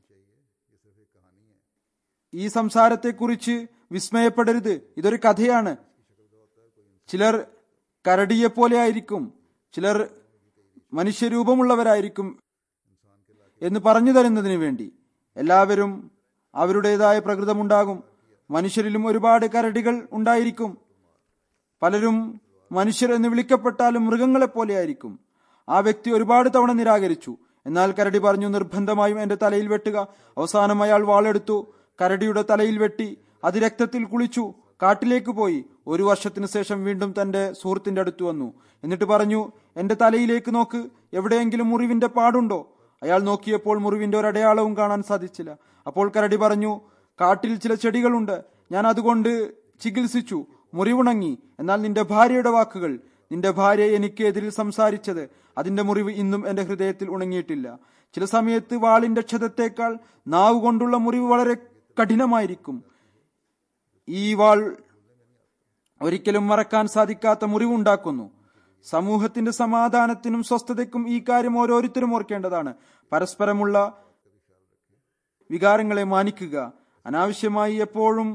ഈ സംസാരത്തെക്കുറിച്ച് വിസ്മയപ്പെടരുത് ഇതൊരു കഥയാണ് ചിലർ കരടിയെ പോലെ ആയിരിക്കും ചിലർ മനുഷ്യരൂപമുള്ളവരായിരിക്കും എന്ന് പറഞ്ഞു തരുന്നതിന് വേണ്ടി എല്ലാവരും അവരുടേതായ പ്രകൃതമുണ്ടാകും മനുഷ്യരിലും ഒരുപാട് കരടികൾ ഉണ്ടായിരിക്കും പലരും മനുഷ്യർ എന്ന് വിളിക്കപ്പെട്ടാലും മൃഗങ്ങളെ പോലെയായിരിക്കും ആ വ്യക്തി ഒരുപാട് തവണ നിരാകരിച്ചു എന്നാൽ കരടി പറഞ്ഞു നിർബന്ധമായും എന്റെ തലയിൽ വെട്ടുക അവസാനം അയാൾ വാളെടുത്തു കരടിയുടെ തലയിൽ വെട്ടി അത് രക്തത്തിൽ കുളിച്ചു കാട്ടിലേക്ക് പോയി ഒരു വർഷത്തിനു ശേഷം വീണ്ടും തന്റെ സുഹൃത്തിന്റെ അടുത്ത് വന്നു എന്നിട്ട് പറഞ്ഞു എന്റെ തലയിലേക്ക് നോക്ക് എവിടെയെങ്കിലും മുറിവിന്റെ പാടുണ്ടോ അയാൾ നോക്കിയപ്പോൾ മുറിവിന്റെ ഒരു അടയാളവും കാണാൻ സാധിച്ചില്ല അപ്പോൾ കരടി പറഞ്ഞു കാട്ടിൽ ചില ചെടികളുണ്ട് ഞാൻ അതുകൊണ്ട് ചികിത്സിച്ചു മുറിവുണങ്ങി എന്നാൽ നിന്റെ ഭാര്യയുടെ വാക്കുകൾ നിന്റെ ഭാര്യ എനിക്ക് എതിരിൽ സംസാരിച്ചത് അതിന്റെ മുറിവ് ഇന്നും എന്റെ ഹൃദയത്തിൽ ഉണങ്ങിയിട്ടില്ല ചില സമയത്ത് വാളിന്റെ ക്ഷതത്തേക്കാൾ നാവ് കൊണ്ടുള്ള മുറിവ് വളരെ കഠിനമായിരിക്കും ഈ വാൾ ഒരിക്കലും മറക്കാൻ സാധിക്കാത്ത മുറിവുണ്ടാക്കുന്നു സമൂഹത്തിന്റെ സമാധാനത്തിനും സ്വസ്ഥതയ്ക്കും ഈ കാര്യം ഓരോരുത്തരും ഓർക്കേണ്ടതാണ് പരസ്പരമുള്ള വികാരങ്ങളെ മാനിക്കുക അനാവശ്യമായി എപ്പോഴും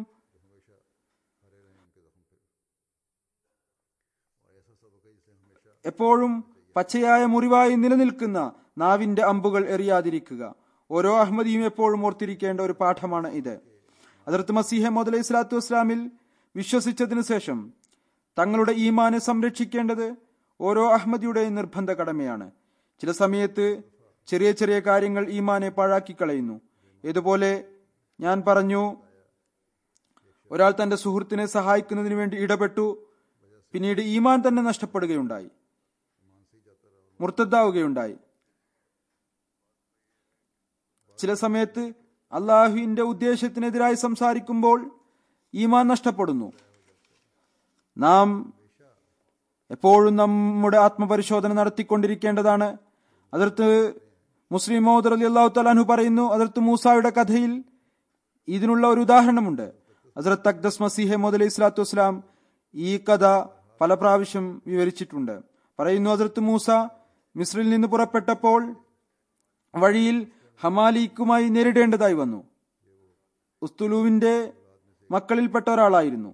എപ്പോഴും പച്ചയായ മുറിവായി നിലനിൽക്കുന്ന നാവിന്റെ അമ്പുകൾ എറിയാതിരിക്കുക ഓരോ അഹമ്മദിയും എപ്പോഴും ഓർത്തിരിക്കേണ്ട ഒരു പാഠമാണ് ഇത് അതിർത്ത് മസീഹ മുതലൈഹി സ്വലാത്തു വസ്ലാമിൽ വിശ്വസിച്ചതിനു ശേഷം തങ്ങളുടെ ഈമാനെ സംരക്ഷിക്കേണ്ടത് ഓരോ അഹമ്മദിയുടെയും നിർബന്ധ കടമയാണ് ചില സമയത്ത് ചെറിയ ചെറിയ കാര്യങ്ങൾ ഈമാനെ പാഴാക്കി കളയുന്നു ഇതുപോലെ ഞാൻ പറഞ്ഞു ഒരാൾ തന്റെ സുഹൃത്തിനെ സഹായിക്കുന്നതിന് വേണ്ടി ഇടപെട്ടു പിന്നീട് ഈമാൻ തന്നെ നഷ്ടപ്പെടുകയുണ്ടായി മുർത്തദ്ദാവുകയുണ്ടായി ചില സമയത്ത് അള്ളാഹുവിന്റെ ഉദ്ദേശത്തിനെതിരായി സംസാരിക്കുമ്പോൾ ഈമാൻ നഷ്ടപ്പെടുന്നു നാം എപ്പോഴും നമ്മുടെ ആത്മപരിശോധന നടത്തിക്കൊണ്ടിരിക്കേണ്ടതാണ് അതിർത്ത് മുസ്ലിം മോദർ അലി അള്ളാഹു തലാഹു പറയുന്നു അതിർത്ത് മൂസായുടെ കഥയിൽ ഇതിനുള്ള ഒരു ഉദാഹരണമുണ്ട് ഹസരത്ത് അക്ദസ് മസീഹെ മോദ് അലൈഹി സ്വലാത്തു വസ്സലാം ഈ കഥ പല പ്രാവശ്യം വിവരിച്ചിട്ടുണ്ട് പറയുന്നു ഹസരത്ത് മൂസ മിസ്രിൽ നിന്ന് പുറപ്പെട്ടപ്പോൾ വഴിയിൽ ഹമാലിക്കുമായി നേരിടേണ്ടതായി വന്നു ഉസ്തുലുവിന്റെ മക്കളിൽപ്പെട്ട ഒരാളായിരുന്നു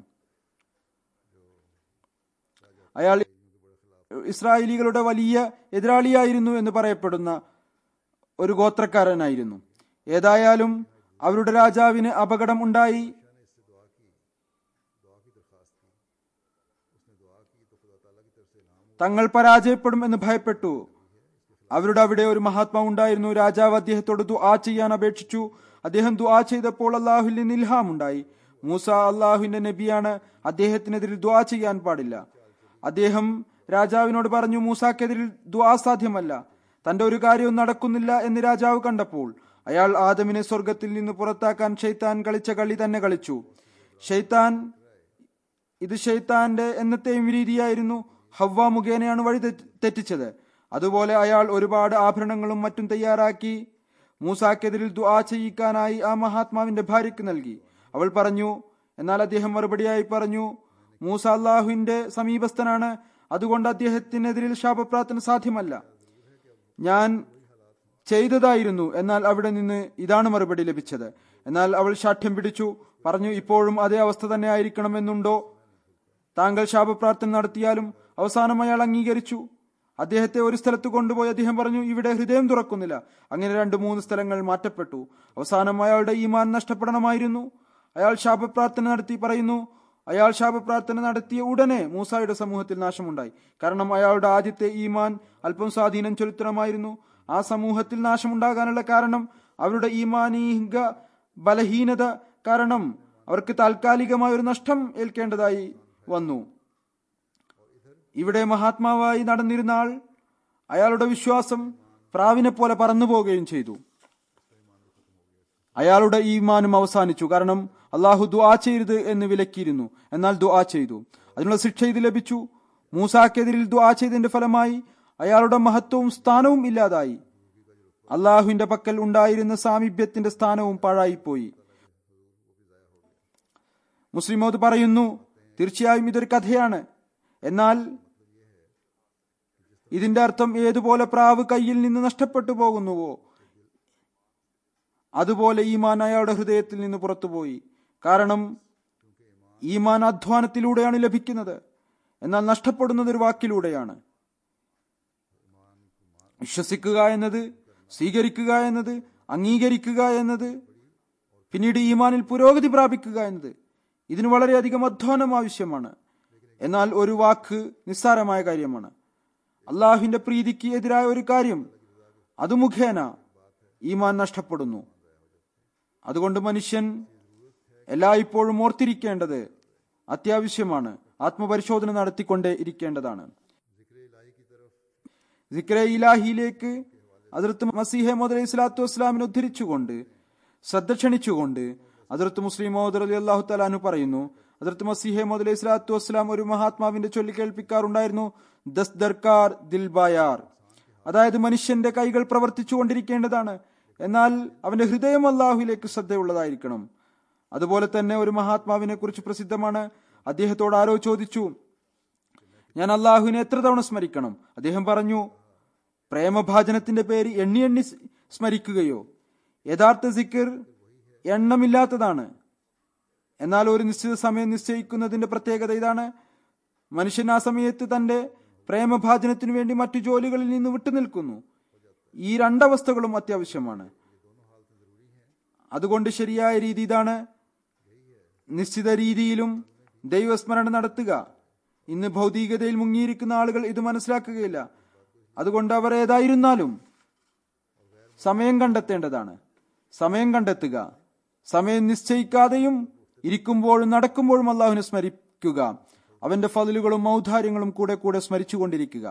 അയാൾ ഇസ്രായേലികളുടെ വലിയ എതിരാളിയായിരുന്നു എന്ന് പറയപ്പെടുന്ന ഒരു ഗോത്രക്കാരനായിരുന്നു ഏതായാലും അവരുടെ രാജാവിന് അപകടം ഉണ്ടായി തങ്ങൾ പരാജയപ്പെടും എന്ന് ഭയപ്പെട്ടു അവരുടെ അവിടെ ഒരു മഹാത്മാ ഉണ്ടായിരുന്നു രാജാവ് അദ്ദേഹത്തോട് ദുആ ചെയ്യാൻ അപേക്ഷിച്ചു അദ്ദേഹം ദുആ ചെയ്തപ്പോൾ അള്ളാഹുൽ നിന്ന് ഇൽഹാം ഉണ്ടായി മൂസ അള്ളാഹുവിന്റെ നബിയാണ് അദ്ദേഹത്തിനെതിരെ ദുആ ചെയ്യാൻ പാടില്ല അദ്ദേഹം രാജാവിനോട് പറഞ്ഞു മൂസാക്കെതിരിൽ ദുആ സാധ്യമല്ല തന്റെ ഒരു കാര്യവും നടക്കുന്നില്ല എന്ന് രാജാവ് കണ്ടപ്പോൾ അയാൾ ആദമിനെ സ്വർഗത്തിൽ നിന്ന് പുറത്താക്കാൻ ഷെയ്ത്താൻ കളിച്ച കളി തന്നെ കളിച്ചു ഷെയ്ത്താൻ ഇത് ഷെയ്ത്താന്റെ എന്നത്തെയും രീതിയായിരുന്നു ഹവ്വ മുഖേനയാണ് വഴി തെറ്റ് തെറ്റിച്ചത് അതുപോലെ അയാൾ ഒരുപാട് ആഭരണങ്ങളും മറ്റും തയ്യാറാക്കി മൂസാക്കെതിരിൽ ദുആ ചെയ്യിക്കാനായി ആ മഹാത്മാവിന്റെ ഭാര്യയ്ക്ക് നൽകി അവൾ പറഞ്ഞു എന്നാൽ അദ്ദേഹം മറുപടിയായി പറഞ്ഞു മൂസ അള്ളാഹുവിന്റെ സമീപസ്ഥനാണ് അതുകൊണ്ട് അദ്ദേഹത്തിനെതിരിൽ ശാപപ്രാർത്ഥന സാധ്യമല്ല ഞാൻ ചെയ്തതായിരുന്നു എന്നാൽ അവിടെ നിന്ന് ഇതാണ് മറുപടി ലഭിച്ചത് എന്നാൽ അവൾ ശാഠ്യം പിടിച്ചു പറഞ്ഞു ഇപ്പോഴും അതേ അവസ്ഥ തന്നെ ആയിരിക്കണമെന്നുണ്ടോ താങ്കൾ ശാപപ്രാർത്ഥന നടത്തിയാലും അവസാനം അയാൾ അംഗീകരിച്ചു അദ്ദേഹത്തെ ഒരു സ്ഥലത്ത് കൊണ്ടുപോയി അദ്ദേഹം പറഞ്ഞു ഇവിടെ ഹൃദയം തുറക്കുന്നില്ല അങ്ങനെ രണ്ട് മൂന്ന് സ്ഥലങ്ങൾ മാറ്റപ്പെട്ടു അവസാനം അയാളുടെ ഈമാൻ നഷ്ടപ്പെടണമായിരുന്നു അയാൾ ശാപപ്രാർത്ഥന നടത്തി പറയുന്നു അയാൾ ശാപപ്രാർത്ഥന നടത്തിയ ഉടനെ മൂസായുടെ സമൂഹത്തിൽ നാശമുണ്ടായി കാരണം അയാളുടെ ആദ്യത്തെ ഈമാൻ അല്പം സ്വാധീനം ചെലുത്തണമായിരുന്നു ആ സമൂഹത്തിൽ നാശമുണ്ടാകാനുള്ള കാരണം അവരുടെ ഈമാനീക ബലഹീനത കാരണം അവർക്ക് താൽക്കാലികമായ ഒരു നഷ്ടം ഏൽക്കേണ്ടതായി വന്നു ഇവിടെ മഹാത്മാവായി നടന്നിരുന്ന ആൾ അയാളുടെ വിശ്വാസം പ്രാവിനെ പോലെ പറന്നു പോവുകയും ചെയ്തു അയാളുടെ ഈമാനും അവസാനിച്ചു കാരണം അള്ളാഹു ദുആ ചെയ്യരുത് എന്ന് വിലക്കിയിരുന്നു എന്നാൽ ദുആ ചെയ്തു അതിനുള്ള ശിക്ഷ ഇത് ലഭിച്ചു മൂസാക്കെതിരിൽ ദുആ ചെയ്തതിന്റെ ഫലമായി അയാളുടെ മഹത്വവും സ്ഥാനവും ഇല്ലാതായി അള്ളാഹുവിന്റെ പക്കൽ ഉണ്ടായിരുന്ന സാമീപ്യത്തിന്റെ സ്ഥാനവും പാഴായിപ്പോയി മുസ്ലിമോദ് പറയുന്നു തീർച്ചയായും ഇതൊരു കഥയാണ് എന്നാൽ ഇതിന്റെ അർത്ഥം ഏതുപോലെ പ്രാവ് കയ്യിൽ നിന്ന് നഷ്ടപ്പെട്ടു പോകുന്നുവോ അതുപോലെ ഈമാൻ അയാളുടെ ഹൃദയത്തിൽ നിന്ന് പുറത്തുപോയി കാരണം ഈമാൻ അധ്വാനത്തിലൂടെയാണ് ലഭിക്കുന്നത് എന്നാൽ നഷ്ടപ്പെടുന്നത് ഒരു വാക്കിലൂടെയാണ് വിശ്വസിക്കുക എന്നത് സ്വീകരിക്കുക എന്നത് അംഗീകരിക്കുക എന്നത് പിന്നീട് ഈമാനിൽ പുരോഗതി പ്രാപിക്കുക എന്നത് ഇതിന് വളരെയധികം അധ്വാനം ആവശ്യമാണ് എന്നാൽ ഒരു വാക്ക് നിസ്സാരമായ കാര്യമാണ് അള്ളാഹുവിന്റെ പ്രീതിക്ക് എതിരായ ഒരു കാര്യം അത് മുഖേന ഈമാൻ നഷ്ടപ്പെടുന്നു അതുകൊണ്ട് മനുഷ്യൻ എല്ലായ്പ്പോഴും ഓർത്തിരിക്കേണ്ടത് അത്യാവശ്യമാണ് ആത്മപരിശോധന നടത്തിക്കൊണ്ടേ ഇരിക്കേണ്ടതാണ് സിക്രെ ഇലാഹിയിലേക്ക് അതിർത്ത് മസീഹെ മോദ് അലൈഹി സ്വലാത്തു വസ്സലാമിനെ ഉദ്ധരിച്ചുകൊണ്ട് ശ്രദ്ധ ക്ഷണിച്ചുകൊണ്ട് അതിർത്ത് മുസ്ലിം മോദർ അലി അള്ളാഹു തലാനു പറയുന്നു അതിർത്ത് മസീഹെ മോദ് അലൈഹി സ്വലാത്തു വസ്സലാം ഒരു മഹാത്മാവിന്റെ ചൊല്ലി കേൾപ്പിക്കാറുണ്ടായിരുന്നു ദസ് ദർക്കാർ ദിൽബായാർ അതായത് മനുഷ്യന്റെ കൈകൾ പ്രവർത്തിച്ചുകൊണ്ടിരിക്കേണ്ടതാണ് എന്നാൽ അവന്റെ ഹൃദയം അള്ളാഹുവിലേക്ക് ശ്രദ്ധയുള്ളതായിരിക്കണം അതുപോലെ തന്നെ ഒരു മഹാത്മാവിനെ കുറിച്ച് പ്രസിദ്ധമാണ് അദ്ദേഹത്തോട് ആരോ ചോദിച്ചു ഞാൻ അള്ളാഹുവിനെ എത്ര തവണ സ്മരിക്കണം അദ്ദേഹം പറഞ്ഞു പ്രേമഭാജനത്തിന്റെ പേര് എണ്ണി എണ്ണി സ്മരിക്കുകയോ യഥാർത്ഥ സിക്കർ എണ്ണമില്ലാത്തതാണ് എന്നാൽ ഒരു നിശ്ചിത സമയം നിശ്ചയിക്കുന്നതിന്റെ പ്രത്യേകത ഇതാണ് മനുഷ്യൻ ആ സമയത്ത് തന്റെ പ്രേമഭാജനത്തിനു വേണ്ടി മറ്റു ജോലികളിൽ നിന്ന് വിട്ടുനിൽക്കുന്നു ഈ രണ്ടവസ്ഥകളും അത്യാവശ്യമാണ് അതുകൊണ്ട് ശരിയായ രീതി ഇതാണ് നിശ്ചിത രീതിയിലും ദൈവസ്മരണ നടത്തുക ഇന്ന് ഭൗതികതയിൽ മുങ്ങിയിരിക്കുന്ന ആളുകൾ ഇത് മനസ്സിലാക്കുകയില്ല അതുകൊണ്ട് അവർ ഏതായിരുന്നാലും സമയം കണ്ടെത്തേണ്ടതാണ് സമയം കണ്ടെത്തുക സമയം നിശ്ചയിക്കാതെയും ഇരിക്കുമ്പോഴും നടക്കുമ്പോഴും അള്ളാഹുവിനെ സ്മരിക്കുക അവന്റെ ഫതിലുകളും ഔദാര്യങ്ങളും കൂടെ കൂടെ സ്മരിച്ചുകൊണ്ടിരിക്കുക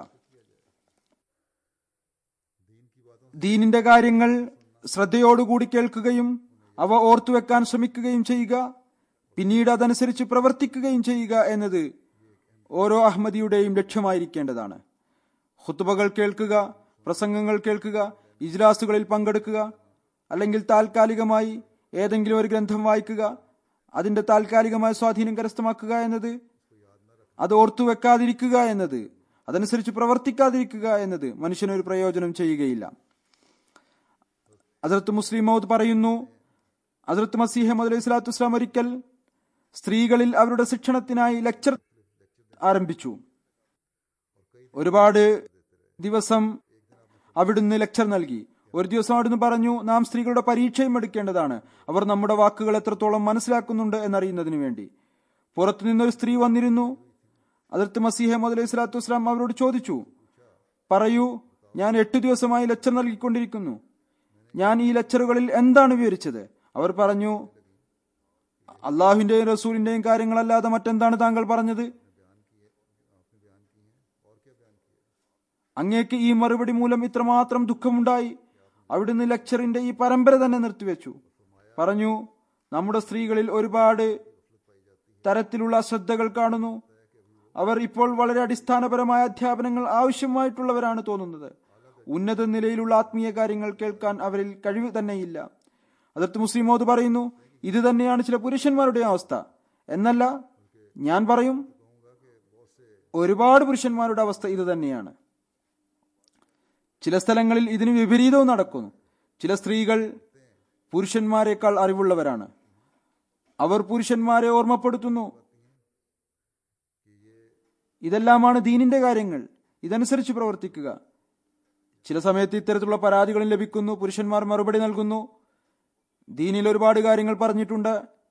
ദീനിന്റെ കാര്യങ്ങൾ ശ്രദ്ധയോടുകൂടി കേൾക്കുകയും അവ ഓർത്തുവെക്കാൻ ശ്രമിക്കുകയും ചെയ്യുക പിന്നീട് അതനുസരിച്ച് പ്രവർത്തിക്കുകയും ചെയ്യുക എന്നത് ഓരോ അഹമ്മദിയുടെയും ലക്ഷ്യമായിരിക്കേണ്ടതാണ് ഹുത്തുബകൾ കേൾക്കുക പ്രസംഗങ്ങൾ കേൾക്കുക ഇജ്ലാസുകളിൽ പങ്കെടുക്കുക അല്ലെങ്കിൽ താൽക്കാലികമായി ഏതെങ്കിലും ഒരു ഗ്രന്ഥം വായിക്കുക അതിന്റെ താൽക്കാലികമായ സ്വാധീനം കരസ്ഥമാക്കുക എന്നത് അത് ഓർത്തുവെക്കാതിരിക്കുക എന്നത് അതനുസരിച്ച് പ്രവർത്തിക്കാതിരിക്കുക എന്നത് മനുഷ്യനൊരു പ്രയോജനം ചെയ്യുകയില്ല അതിർത്ത് മുസ്ലിം മൗദ് പറയുന്നു അതിർത്ത് മസീഹ് അലൈഹി സ്വലാത്തു വസ്ലാം ഒരിക്കൽ സ്ത്രീകളിൽ അവരുടെ ശിക്ഷണത്തിനായി ലെക്ചർ ആരംഭിച്ചു ഒരുപാട് ദിവസം അവിടുന്ന് ലെക്ചർ നൽകി ഒരു ദിവസം അവിടുന്ന് പറഞ്ഞു നാം സ്ത്രീകളുടെ പരീക്ഷയും എടുക്കേണ്ടതാണ് അവർ നമ്മുടെ വാക്കുകൾ എത്രത്തോളം മനസ്സിലാക്കുന്നുണ്ട് എന്നറിയുന്നതിന് വേണ്ടി പുറത്തു നിന്നൊരു സ്ത്രീ വന്നിരുന്നു അതിർത്ത് മസീഹ് അലൈഹി സ്വലാത്തു വസ്ലാം അവരോട് ചോദിച്ചു പറയൂ ഞാൻ എട്ടു ദിവസമായി ലെക്ചർ നൽകിക്കൊണ്ടിരിക്കുന്നു ഞാൻ ഈ ലെക്ചറുകളിൽ എന്താണ് വിവരിച്ചത് അവർ പറഞ്ഞു അള്ളാഹുവിന്റെയും റസൂലിന്റെയും കാര്യങ്ങളല്ലാതെ മറ്റെന്താണ് താങ്കൾ പറഞ്ഞത് അങ്ങേക്ക് ഈ മറുപടി മൂലം ഇത്രമാത്രം ദുഃഖമുണ്ടായി അവിടുന്ന് ലെക്ചറിന്റെ ഈ പരമ്പര തന്നെ നിർത്തിവെച്ചു പറഞ്ഞു നമ്മുടെ സ്ത്രീകളിൽ ഒരുപാട് തരത്തിലുള്ള അശ്രദ്ധകൾ കാണുന്നു അവർ ഇപ്പോൾ വളരെ അടിസ്ഥാനപരമായ അധ്യാപനങ്ങൾ ആവശ്യമായിട്ടുള്ളവരാണ് തോന്നുന്നത് ഉന്നത നിലയിലുള്ള ആത്മീയ കാര്യങ്ങൾ കേൾക്കാൻ അവരിൽ കഴിവ് തന്നെയില്ല അതിർത്ത് മുസ്ലിമോദ് പറയുന്നു ഇത് തന്നെയാണ് ചില പുരുഷന്മാരുടെ അവസ്ഥ എന്നല്ല ഞാൻ പറയും ഒരുപാട് പുരുഷന്മാരുടെ അവസ്ഥ ഇത് തന്നെയാണ് ചില സ്ഥലങ്ങളിൽ ഇതിന് വിപരീതവും നടക്കുന്നു ചില സ്ത്രീകൾ പുരുഷന്മാരെക്കാൾ അറിവുള്ളവരാണ് അവർ പുരുഷന്മാരെ ഓർമ്മപ്പെടുത്തുന്നു ഇതെല്ലാമാണ് ദീനിന്റെ കാര്യങ്ങൾ ഇതനുസരിച്ച് പ്രവർത്തിക്കുക ചില സമയത്ത് ഇത്തരത്തിലുള്ള പരാതികളും ലഭിക്കുന്നു പുരുഷന്മാർ മറുപടി നൽകുന്നു ദീനിൽ ഒരുപാട് കാര്യങ്ങൾ പറഞ്ഞിട്ടുണ്ട്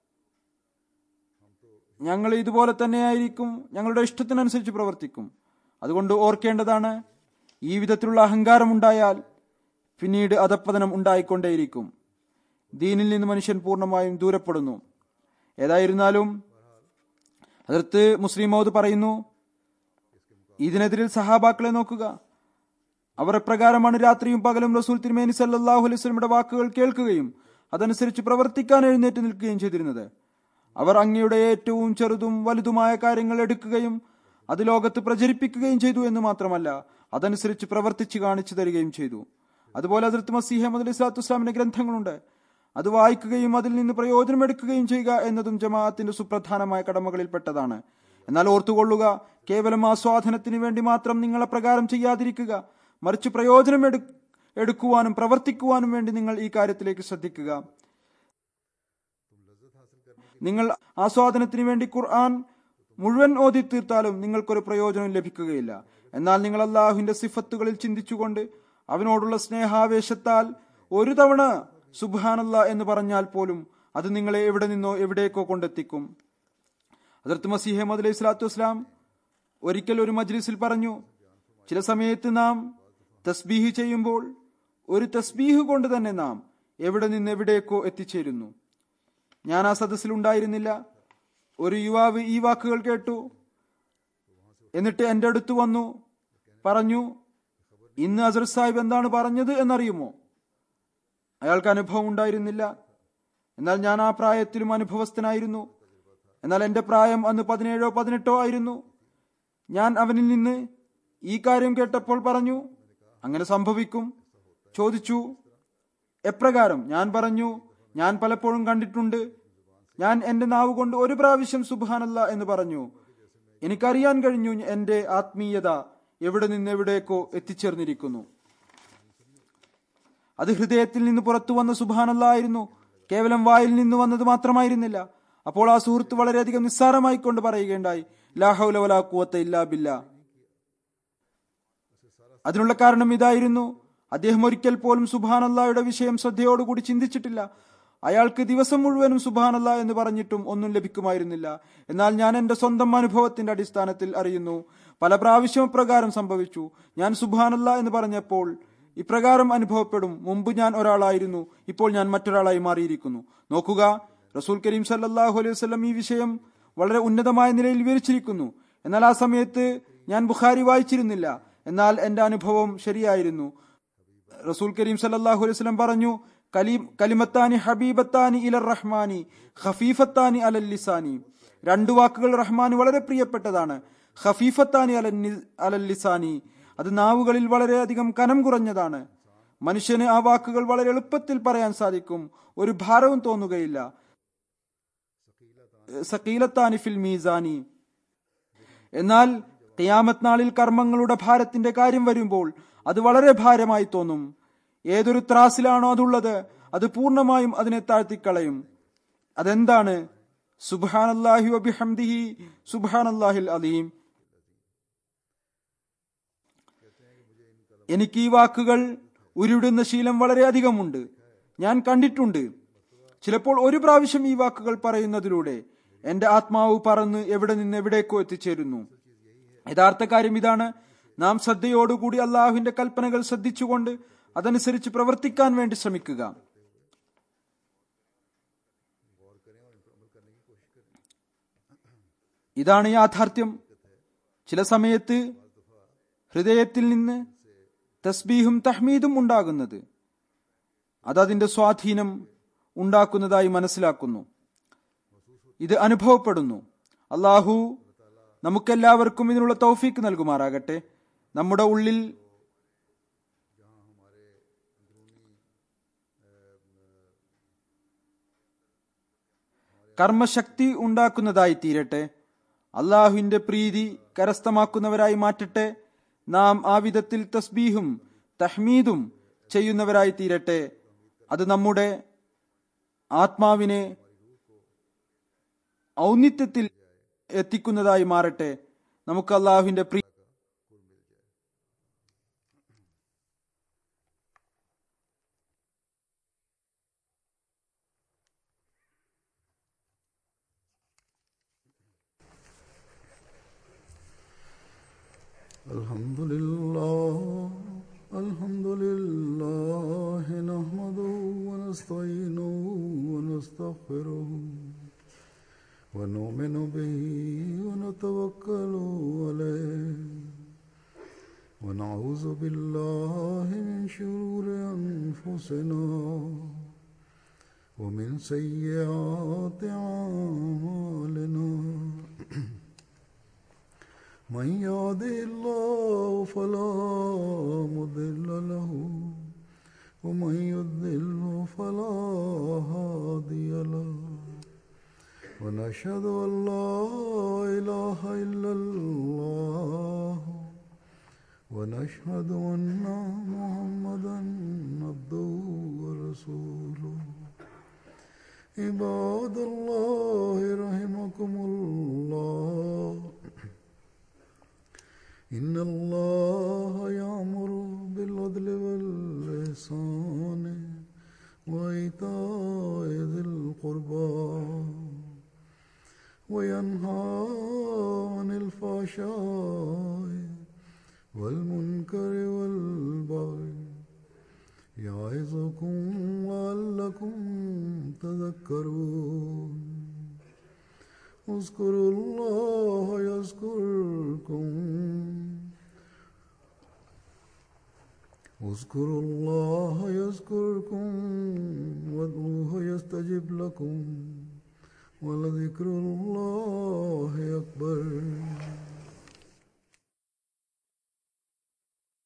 ഞങ്ങൾ ഇതുപോലെ തന്നെയായിരിക്കും ഞങ്ങളുടെ ഇഷ്ടത്തിനനുസരിച്ച് പ്രവർത്തിക്കും അതുകൊണ്ട് ഓർക്കേണ്ടതാണ് ഈ വിധത്തിലുള്ള അഹങ്കാരം ഉണ്ടായാൽ പിന്നീട് അധപ്പതനം ഉണ്ടായിക്കൊണ്ടേയിരിക്കും ദീനിൽ നിന്ന് മനുഷ്യൻ പൂർണ്ണമായും ദൂരപ്പെടുന്നു ഏതായിരുന്നാലും അതിർത്ത് മുസ്ലിം മൗദ് പറയുന്നു ഇതിനെതിരിൽ സഹാബാക്കളെ നോക്കുക അവർ എപ്രകാരമാണ് രാത്രിയും പകലും റസൂൽ തിരുമേനി സല്ലാഹു അലൈഹി സ്വലമിയുടെ വാക്കുകൾ കേൾക്കുകയും അതനുസരിച്ച് പ്രവർത്തിക്കാൻ എഴുന്നേറ്റ് നിൽക്കുകയും ചെയ്തിരുന്നത് അവർ അങ്ങയുടെ ഏറ്റവും ചെറുതും വലുതുമായ കാര്യങ്ങൾ എടുക്കുകയും അത് ലോകത്ത് പ്രചരിപ്പിക്കുകയും ചെയ്തു എന്ന് മാത്രമല്ല അതനുസരിച്ച് പ്രവർത്തിച്ച് കാണിച്ചു തരികയും ചെയ്തു അതുപോലെ അതിർത്ത് മസീഹ് അഹമ്മദ് അലി സ്വലാത്തു വസ്ലാമിന്റെ ഗ്രന്ഥങ്ങളുണ്ട് അത് വായിക്കുകയും അതിൽ നിന്ന് പ്രയോജനം എടുക്കുകയും ചെയ്യുക എന്നതും ജമാഅത്തിന്റെ സുപ്രധാനമായ കടമകളിൽപ്പെട്ടതാണ് എന്നാൽ ഓർത്തുകൊള്ളുക കേവലം ആസ്വാദനത്തിന് വേണ്ടി മാത്രം നിങ്ങളെ പ്രകാരം ചെയ്യാതിരിക്കുക മറിച്ച് പ്രയോജനം എടു എടുക്കുവാനും പ്രവർത്തിക്കുവാനും വേണ്ടി നിങ്ങൾ ഈ കാര്യത്തിലേക്ക് ശ്രദ്ധിക്കുക നിങ്ങൾ ആസ്വാദനത്തിന് വേണ്ടി ഖുർആൻ മുഴുവൻ ഓതി തീർത്താലും നിങ്ങൾക്കൊരു പ്രയോജനം ലഭിക്കുകയില്ല എന്നാൽ നിങ്ങൾ അള്ളാഹുവിന്റെ സിഫത്തുകളിൽ ചിന്തിച്ചുകൊണ്ട് അവനോടുള്ള സ്നേഹാവേശത്താൽ ഒരു തവണ സുബാനല്ല എന്ന് പറഞ്ഞാൽ പോലും അത് നിങ്ങളെ എവിടെ നിന്നോ എവിടേക്കോ കൊണ്ടെത്തിക്കും അതിർത്ത് മസീഹ് അഹമ്മദ് അലൈഹി സ്വലാത്തു വസ്സലാം ഒരിക്കൽ ഒരു മജ്ലിസിൽ പറഞ്ഞു ചില സമയത്ത് നാം തസ്ബീഹ് ചെയ്യുമ്പോൾ ഒരു തസ്ബീഹ് കൊണ്ട് തന്നെ നാം എവിടെ നിന്ന് എവിടേക്കോ എത്തിച്ചേരുന്നു ഞാൻ ആ സദസ്സിൽ ഉണ്ടായിരുന്നില്ല ഒരു യുവാവ് ഈ വാക്കുകൾ കേട്ടു എന്നിട്ട് എന്റെ അടുത്ത് വന്നു പറഞ്ഞു ഇന്ന് അസർ സാഹിബ് എന്താണ് പറഞ്ഞത് എന്നറിയുമോ അയാൾക്ക് അനുഭവം ഉണ്ടായിരുന്നില്ല എന്നാൽ ഞാൻ ആ പ്രായത്തിലും അനുഭവസ്ഥനായിരുന്നു എന്നാൽ എന്റെ പ്രായം അന്ന് പതിനേഴോ പതിനെട്ടോ ആയിരുന്നു ഞാൻ അവനിൽ നിന്ന് ഈ കാര്യം കേട്ടപ്പോൾ പറഞ്ഞു അങ്ങനെ സംഭവിക്കും ചോദിച്ചു എപ്രകാരം ഞാൻ പറഞ്ഞു ഞാൻ പലപ്പോഴും കണ്ടിട്ടുണ്ട് ഞാൻ എന്റെ നാവ് കൊണ്ട് ഒരു പ്രാവശ്യം സുബാനല്ല എന്ന് പറഞ്ഞു എനിക്കറിയാൻ കഴിഞ്ഞു എന്റെ ആത്മീയത എവിടെ നിന്ന് എവിടേക്കോ എത്തിച്ചേർന്നിരിക്കുന്നു അത് ഹൃദയത്തിൽ നിന്ന് പുറത്തു വന്ന സുബാനല്ല ആയിരുന്നു കേവലം വായിൽ നിന്ന് വന്നത് മാത്രമായിരുന്നില്ല അപ്പോൾ ആ സുഹൃത്ത് വളരെയധികം നിസ്സാരമായി കൊണ്ട് പറയുകയുണ്ടായി ലാഹൗല വലാ കൂവത്ത ഇല്ലാ ബില്ലാ അതിനുള്ള കാരണം ഇതായിരുന്നു അദ്ദേഹം ഒരിക്കൽ പോലും സുബാനല്ലായുടെ വിഷയം ശ്രദ്ധയോടുകൂടി ചിന്തിച്ചിട്ടില്ല അയാൾക്ക് ദിവസം മുഴുവനും സുബാനല്ല എന്ന് പറഞ്ഞിട്ടും ഒന്നും ലഭിക്കുമായിരുന്നില്ല എന്നാൽ ഞാൻ എന്റെ സ്വന്തം അനുഭവത്തിന്റെ അടിസ്ഥാനത്തിൽ അറിയുന്നു പല പ്രാവശ്യം പ്രകാരം സംഭവിച്ചു ഞാൻ സുബാനല്ല എന്ന് പറഞ്ഞപ്പോൾ ഇപ്രകാരം അനുഭവപ്പെടും മുമ്പ് ഞാൻ ഒരാളായിരുന്നു ഇപ്പോൾ ഞാൻ മറ്റൊരാളായി മാറിയിരിക്കുന്നു നോക്കുക റസൂൽ കരീം സല്ലാഹു അലൈഹി വസ്ലം ഈ വിഷയം വളരെ ഉന്നതമായ നിലയിൽ വിവരിച്ചിരിക്കുന്നു എന്നാൽ ആ സമയത്ത് ഞാൻ ബുഖാരി വായിച്ചിരുന്നില്ല എന്നാൽ എന്റെ അനുഭവം ശരിയായിരുന്നു റസൂൽ കരീം സല്ലാഹു അലൈഹി വസല്ലം പറഞ്ഞു കലീം കലിമത്താനി ഹബീബത്താനി ഇലർ റഹ്മാനി ഖഫീഫത്താനി അലൽ ലിസാനി രണ്ടു വാക്കുകൾ റഹ്മാന് വളരെ പ്രിയപ്പെട്ടതാണ് ഖഫീഫത്താനി അലൽ നി- അലൽ ലിസാനി അത് നാവുകളിൽ വളരെയധികം കനം കുറഞ്ഞതാണ് മനുഷ്യന് ആ വാക്കുകൾ വളരെ എളുപ്പത്തിൽ പറയാൻ സാധിക്കും ഒരു ഭാരവും തോന്നുകയില്ല സക്കീലത്താനി ഫിൽ മീസാനി എന്നാൽ ഖിയാമത്ത് നാളിൽ കർമ്മങ്ങളുടെ ഭാരത്തിന്റെ കാര്യം വരുമ്പോൾ അത് വളരെ ഭാരമായി തോന്നും ഏതൊരു ത്രാസിലാണോ അതുള്ളത് അത് പൂർണ്ണമായും അതിനെ താഴ്ത്തിക്കളയും അതെന്താണ് സുബാനല്ലാഹി വബിഹംദിഹി സുബാനല്ലാഹിൽ അലീം എനിക്ക് ഈ വാക്കുകൾ ഉരുവിടുന്ന ശീലം വളരെയധികമുണ്ട് ഞാൻ കണ്ടിട്ടുണ്ട് ചിലപ്പോൾ ഒരു പ്രാവശ്യം ഈ വാക്കുകൾ പറയുന്നതിലൂടെ എന്റെ ആത്മാവ് പറന്ന് എവിടെ നിന്ന് എവിടേക്കോ എത്തിച്ചേരുന്നു യഥാർത്ഥ കാര്യം ഇതാണ് നാം ശ്രദ്ധയോടുകൂടി അള്ളാഹുവിന്റെ കൽപ്പനകൾ ശ്രദ്ധിച്ചുകൊണ്ട് അതനുസരിച്ച് പ്രവർത്തിക്കാൻ വേണ്ടി ശ്രമിക്കുക ഇതാണ് യാഥാർത്ഥ്യം ചില സമയത്ത് ഹൃദയത്തിൽ നിന്ന് തസ്ബീഹും തഹ്മീദും ഉണ്ടാകുന്നത് അതതിന്റെ സ്വാധീനം ഉണ്ടാക്കുന്നതായി മനസ്സിലാക്കുന്നു ഇത് അനുഭവപ്പെടുന്നു അള്ളാഹു നമുക്കെല്ലാവർക്കും ഇതിനുള്ള തൗഫീക്ക് നൽകുമാറാകട്ടെ നമ്മുടെ ഉള്ളിൽ കർമ്മശക്തി ഉണ്ടാക്കുന്നതായി തീരട്ടെ അള്ളാഹുവിന്റെ പ്രീതി കരസ്ഥമാക്കുന്നവരായി മാറ്റട്ടെ നാം ആ വിധത്തിൽ തസ്ബീഹും തഹ്മീദും ചെയ്യുന്നവരായി തീരട്ടെ അത് നമ്മുടെ ആത്മാവിനെ ഔന്നിത്യത്തിൽ എത്തിക്കുന്നതായി മാറട്ടെ നമുക്ക് അള്ളാഹുവിന്റെ പ്രീ الحمد لله الحمد لله نحمده ونستعينه ونستغفره ونؤمن به ونتوكل عليه ونعوذ بالله من شرور أنفسنا ومن سيئات أعمالنا من يهده الله فلا مضل له ومن يضلل فلا هادي له ونشهد ان لا اله الا الله ونشهد ان محمدا عبده ورسوله عباد الله رحمكم الله إن الله يأمر بالعدل والإحسان وإيتاء ذي القربى وينهى عن الفحشاء والمنكر والبغي يعظكم لعلكم تذكرون اذكروا الله يذكركم اذكروا الله يذكركم وادعوه يستجب لكم ولذكر الله أكبر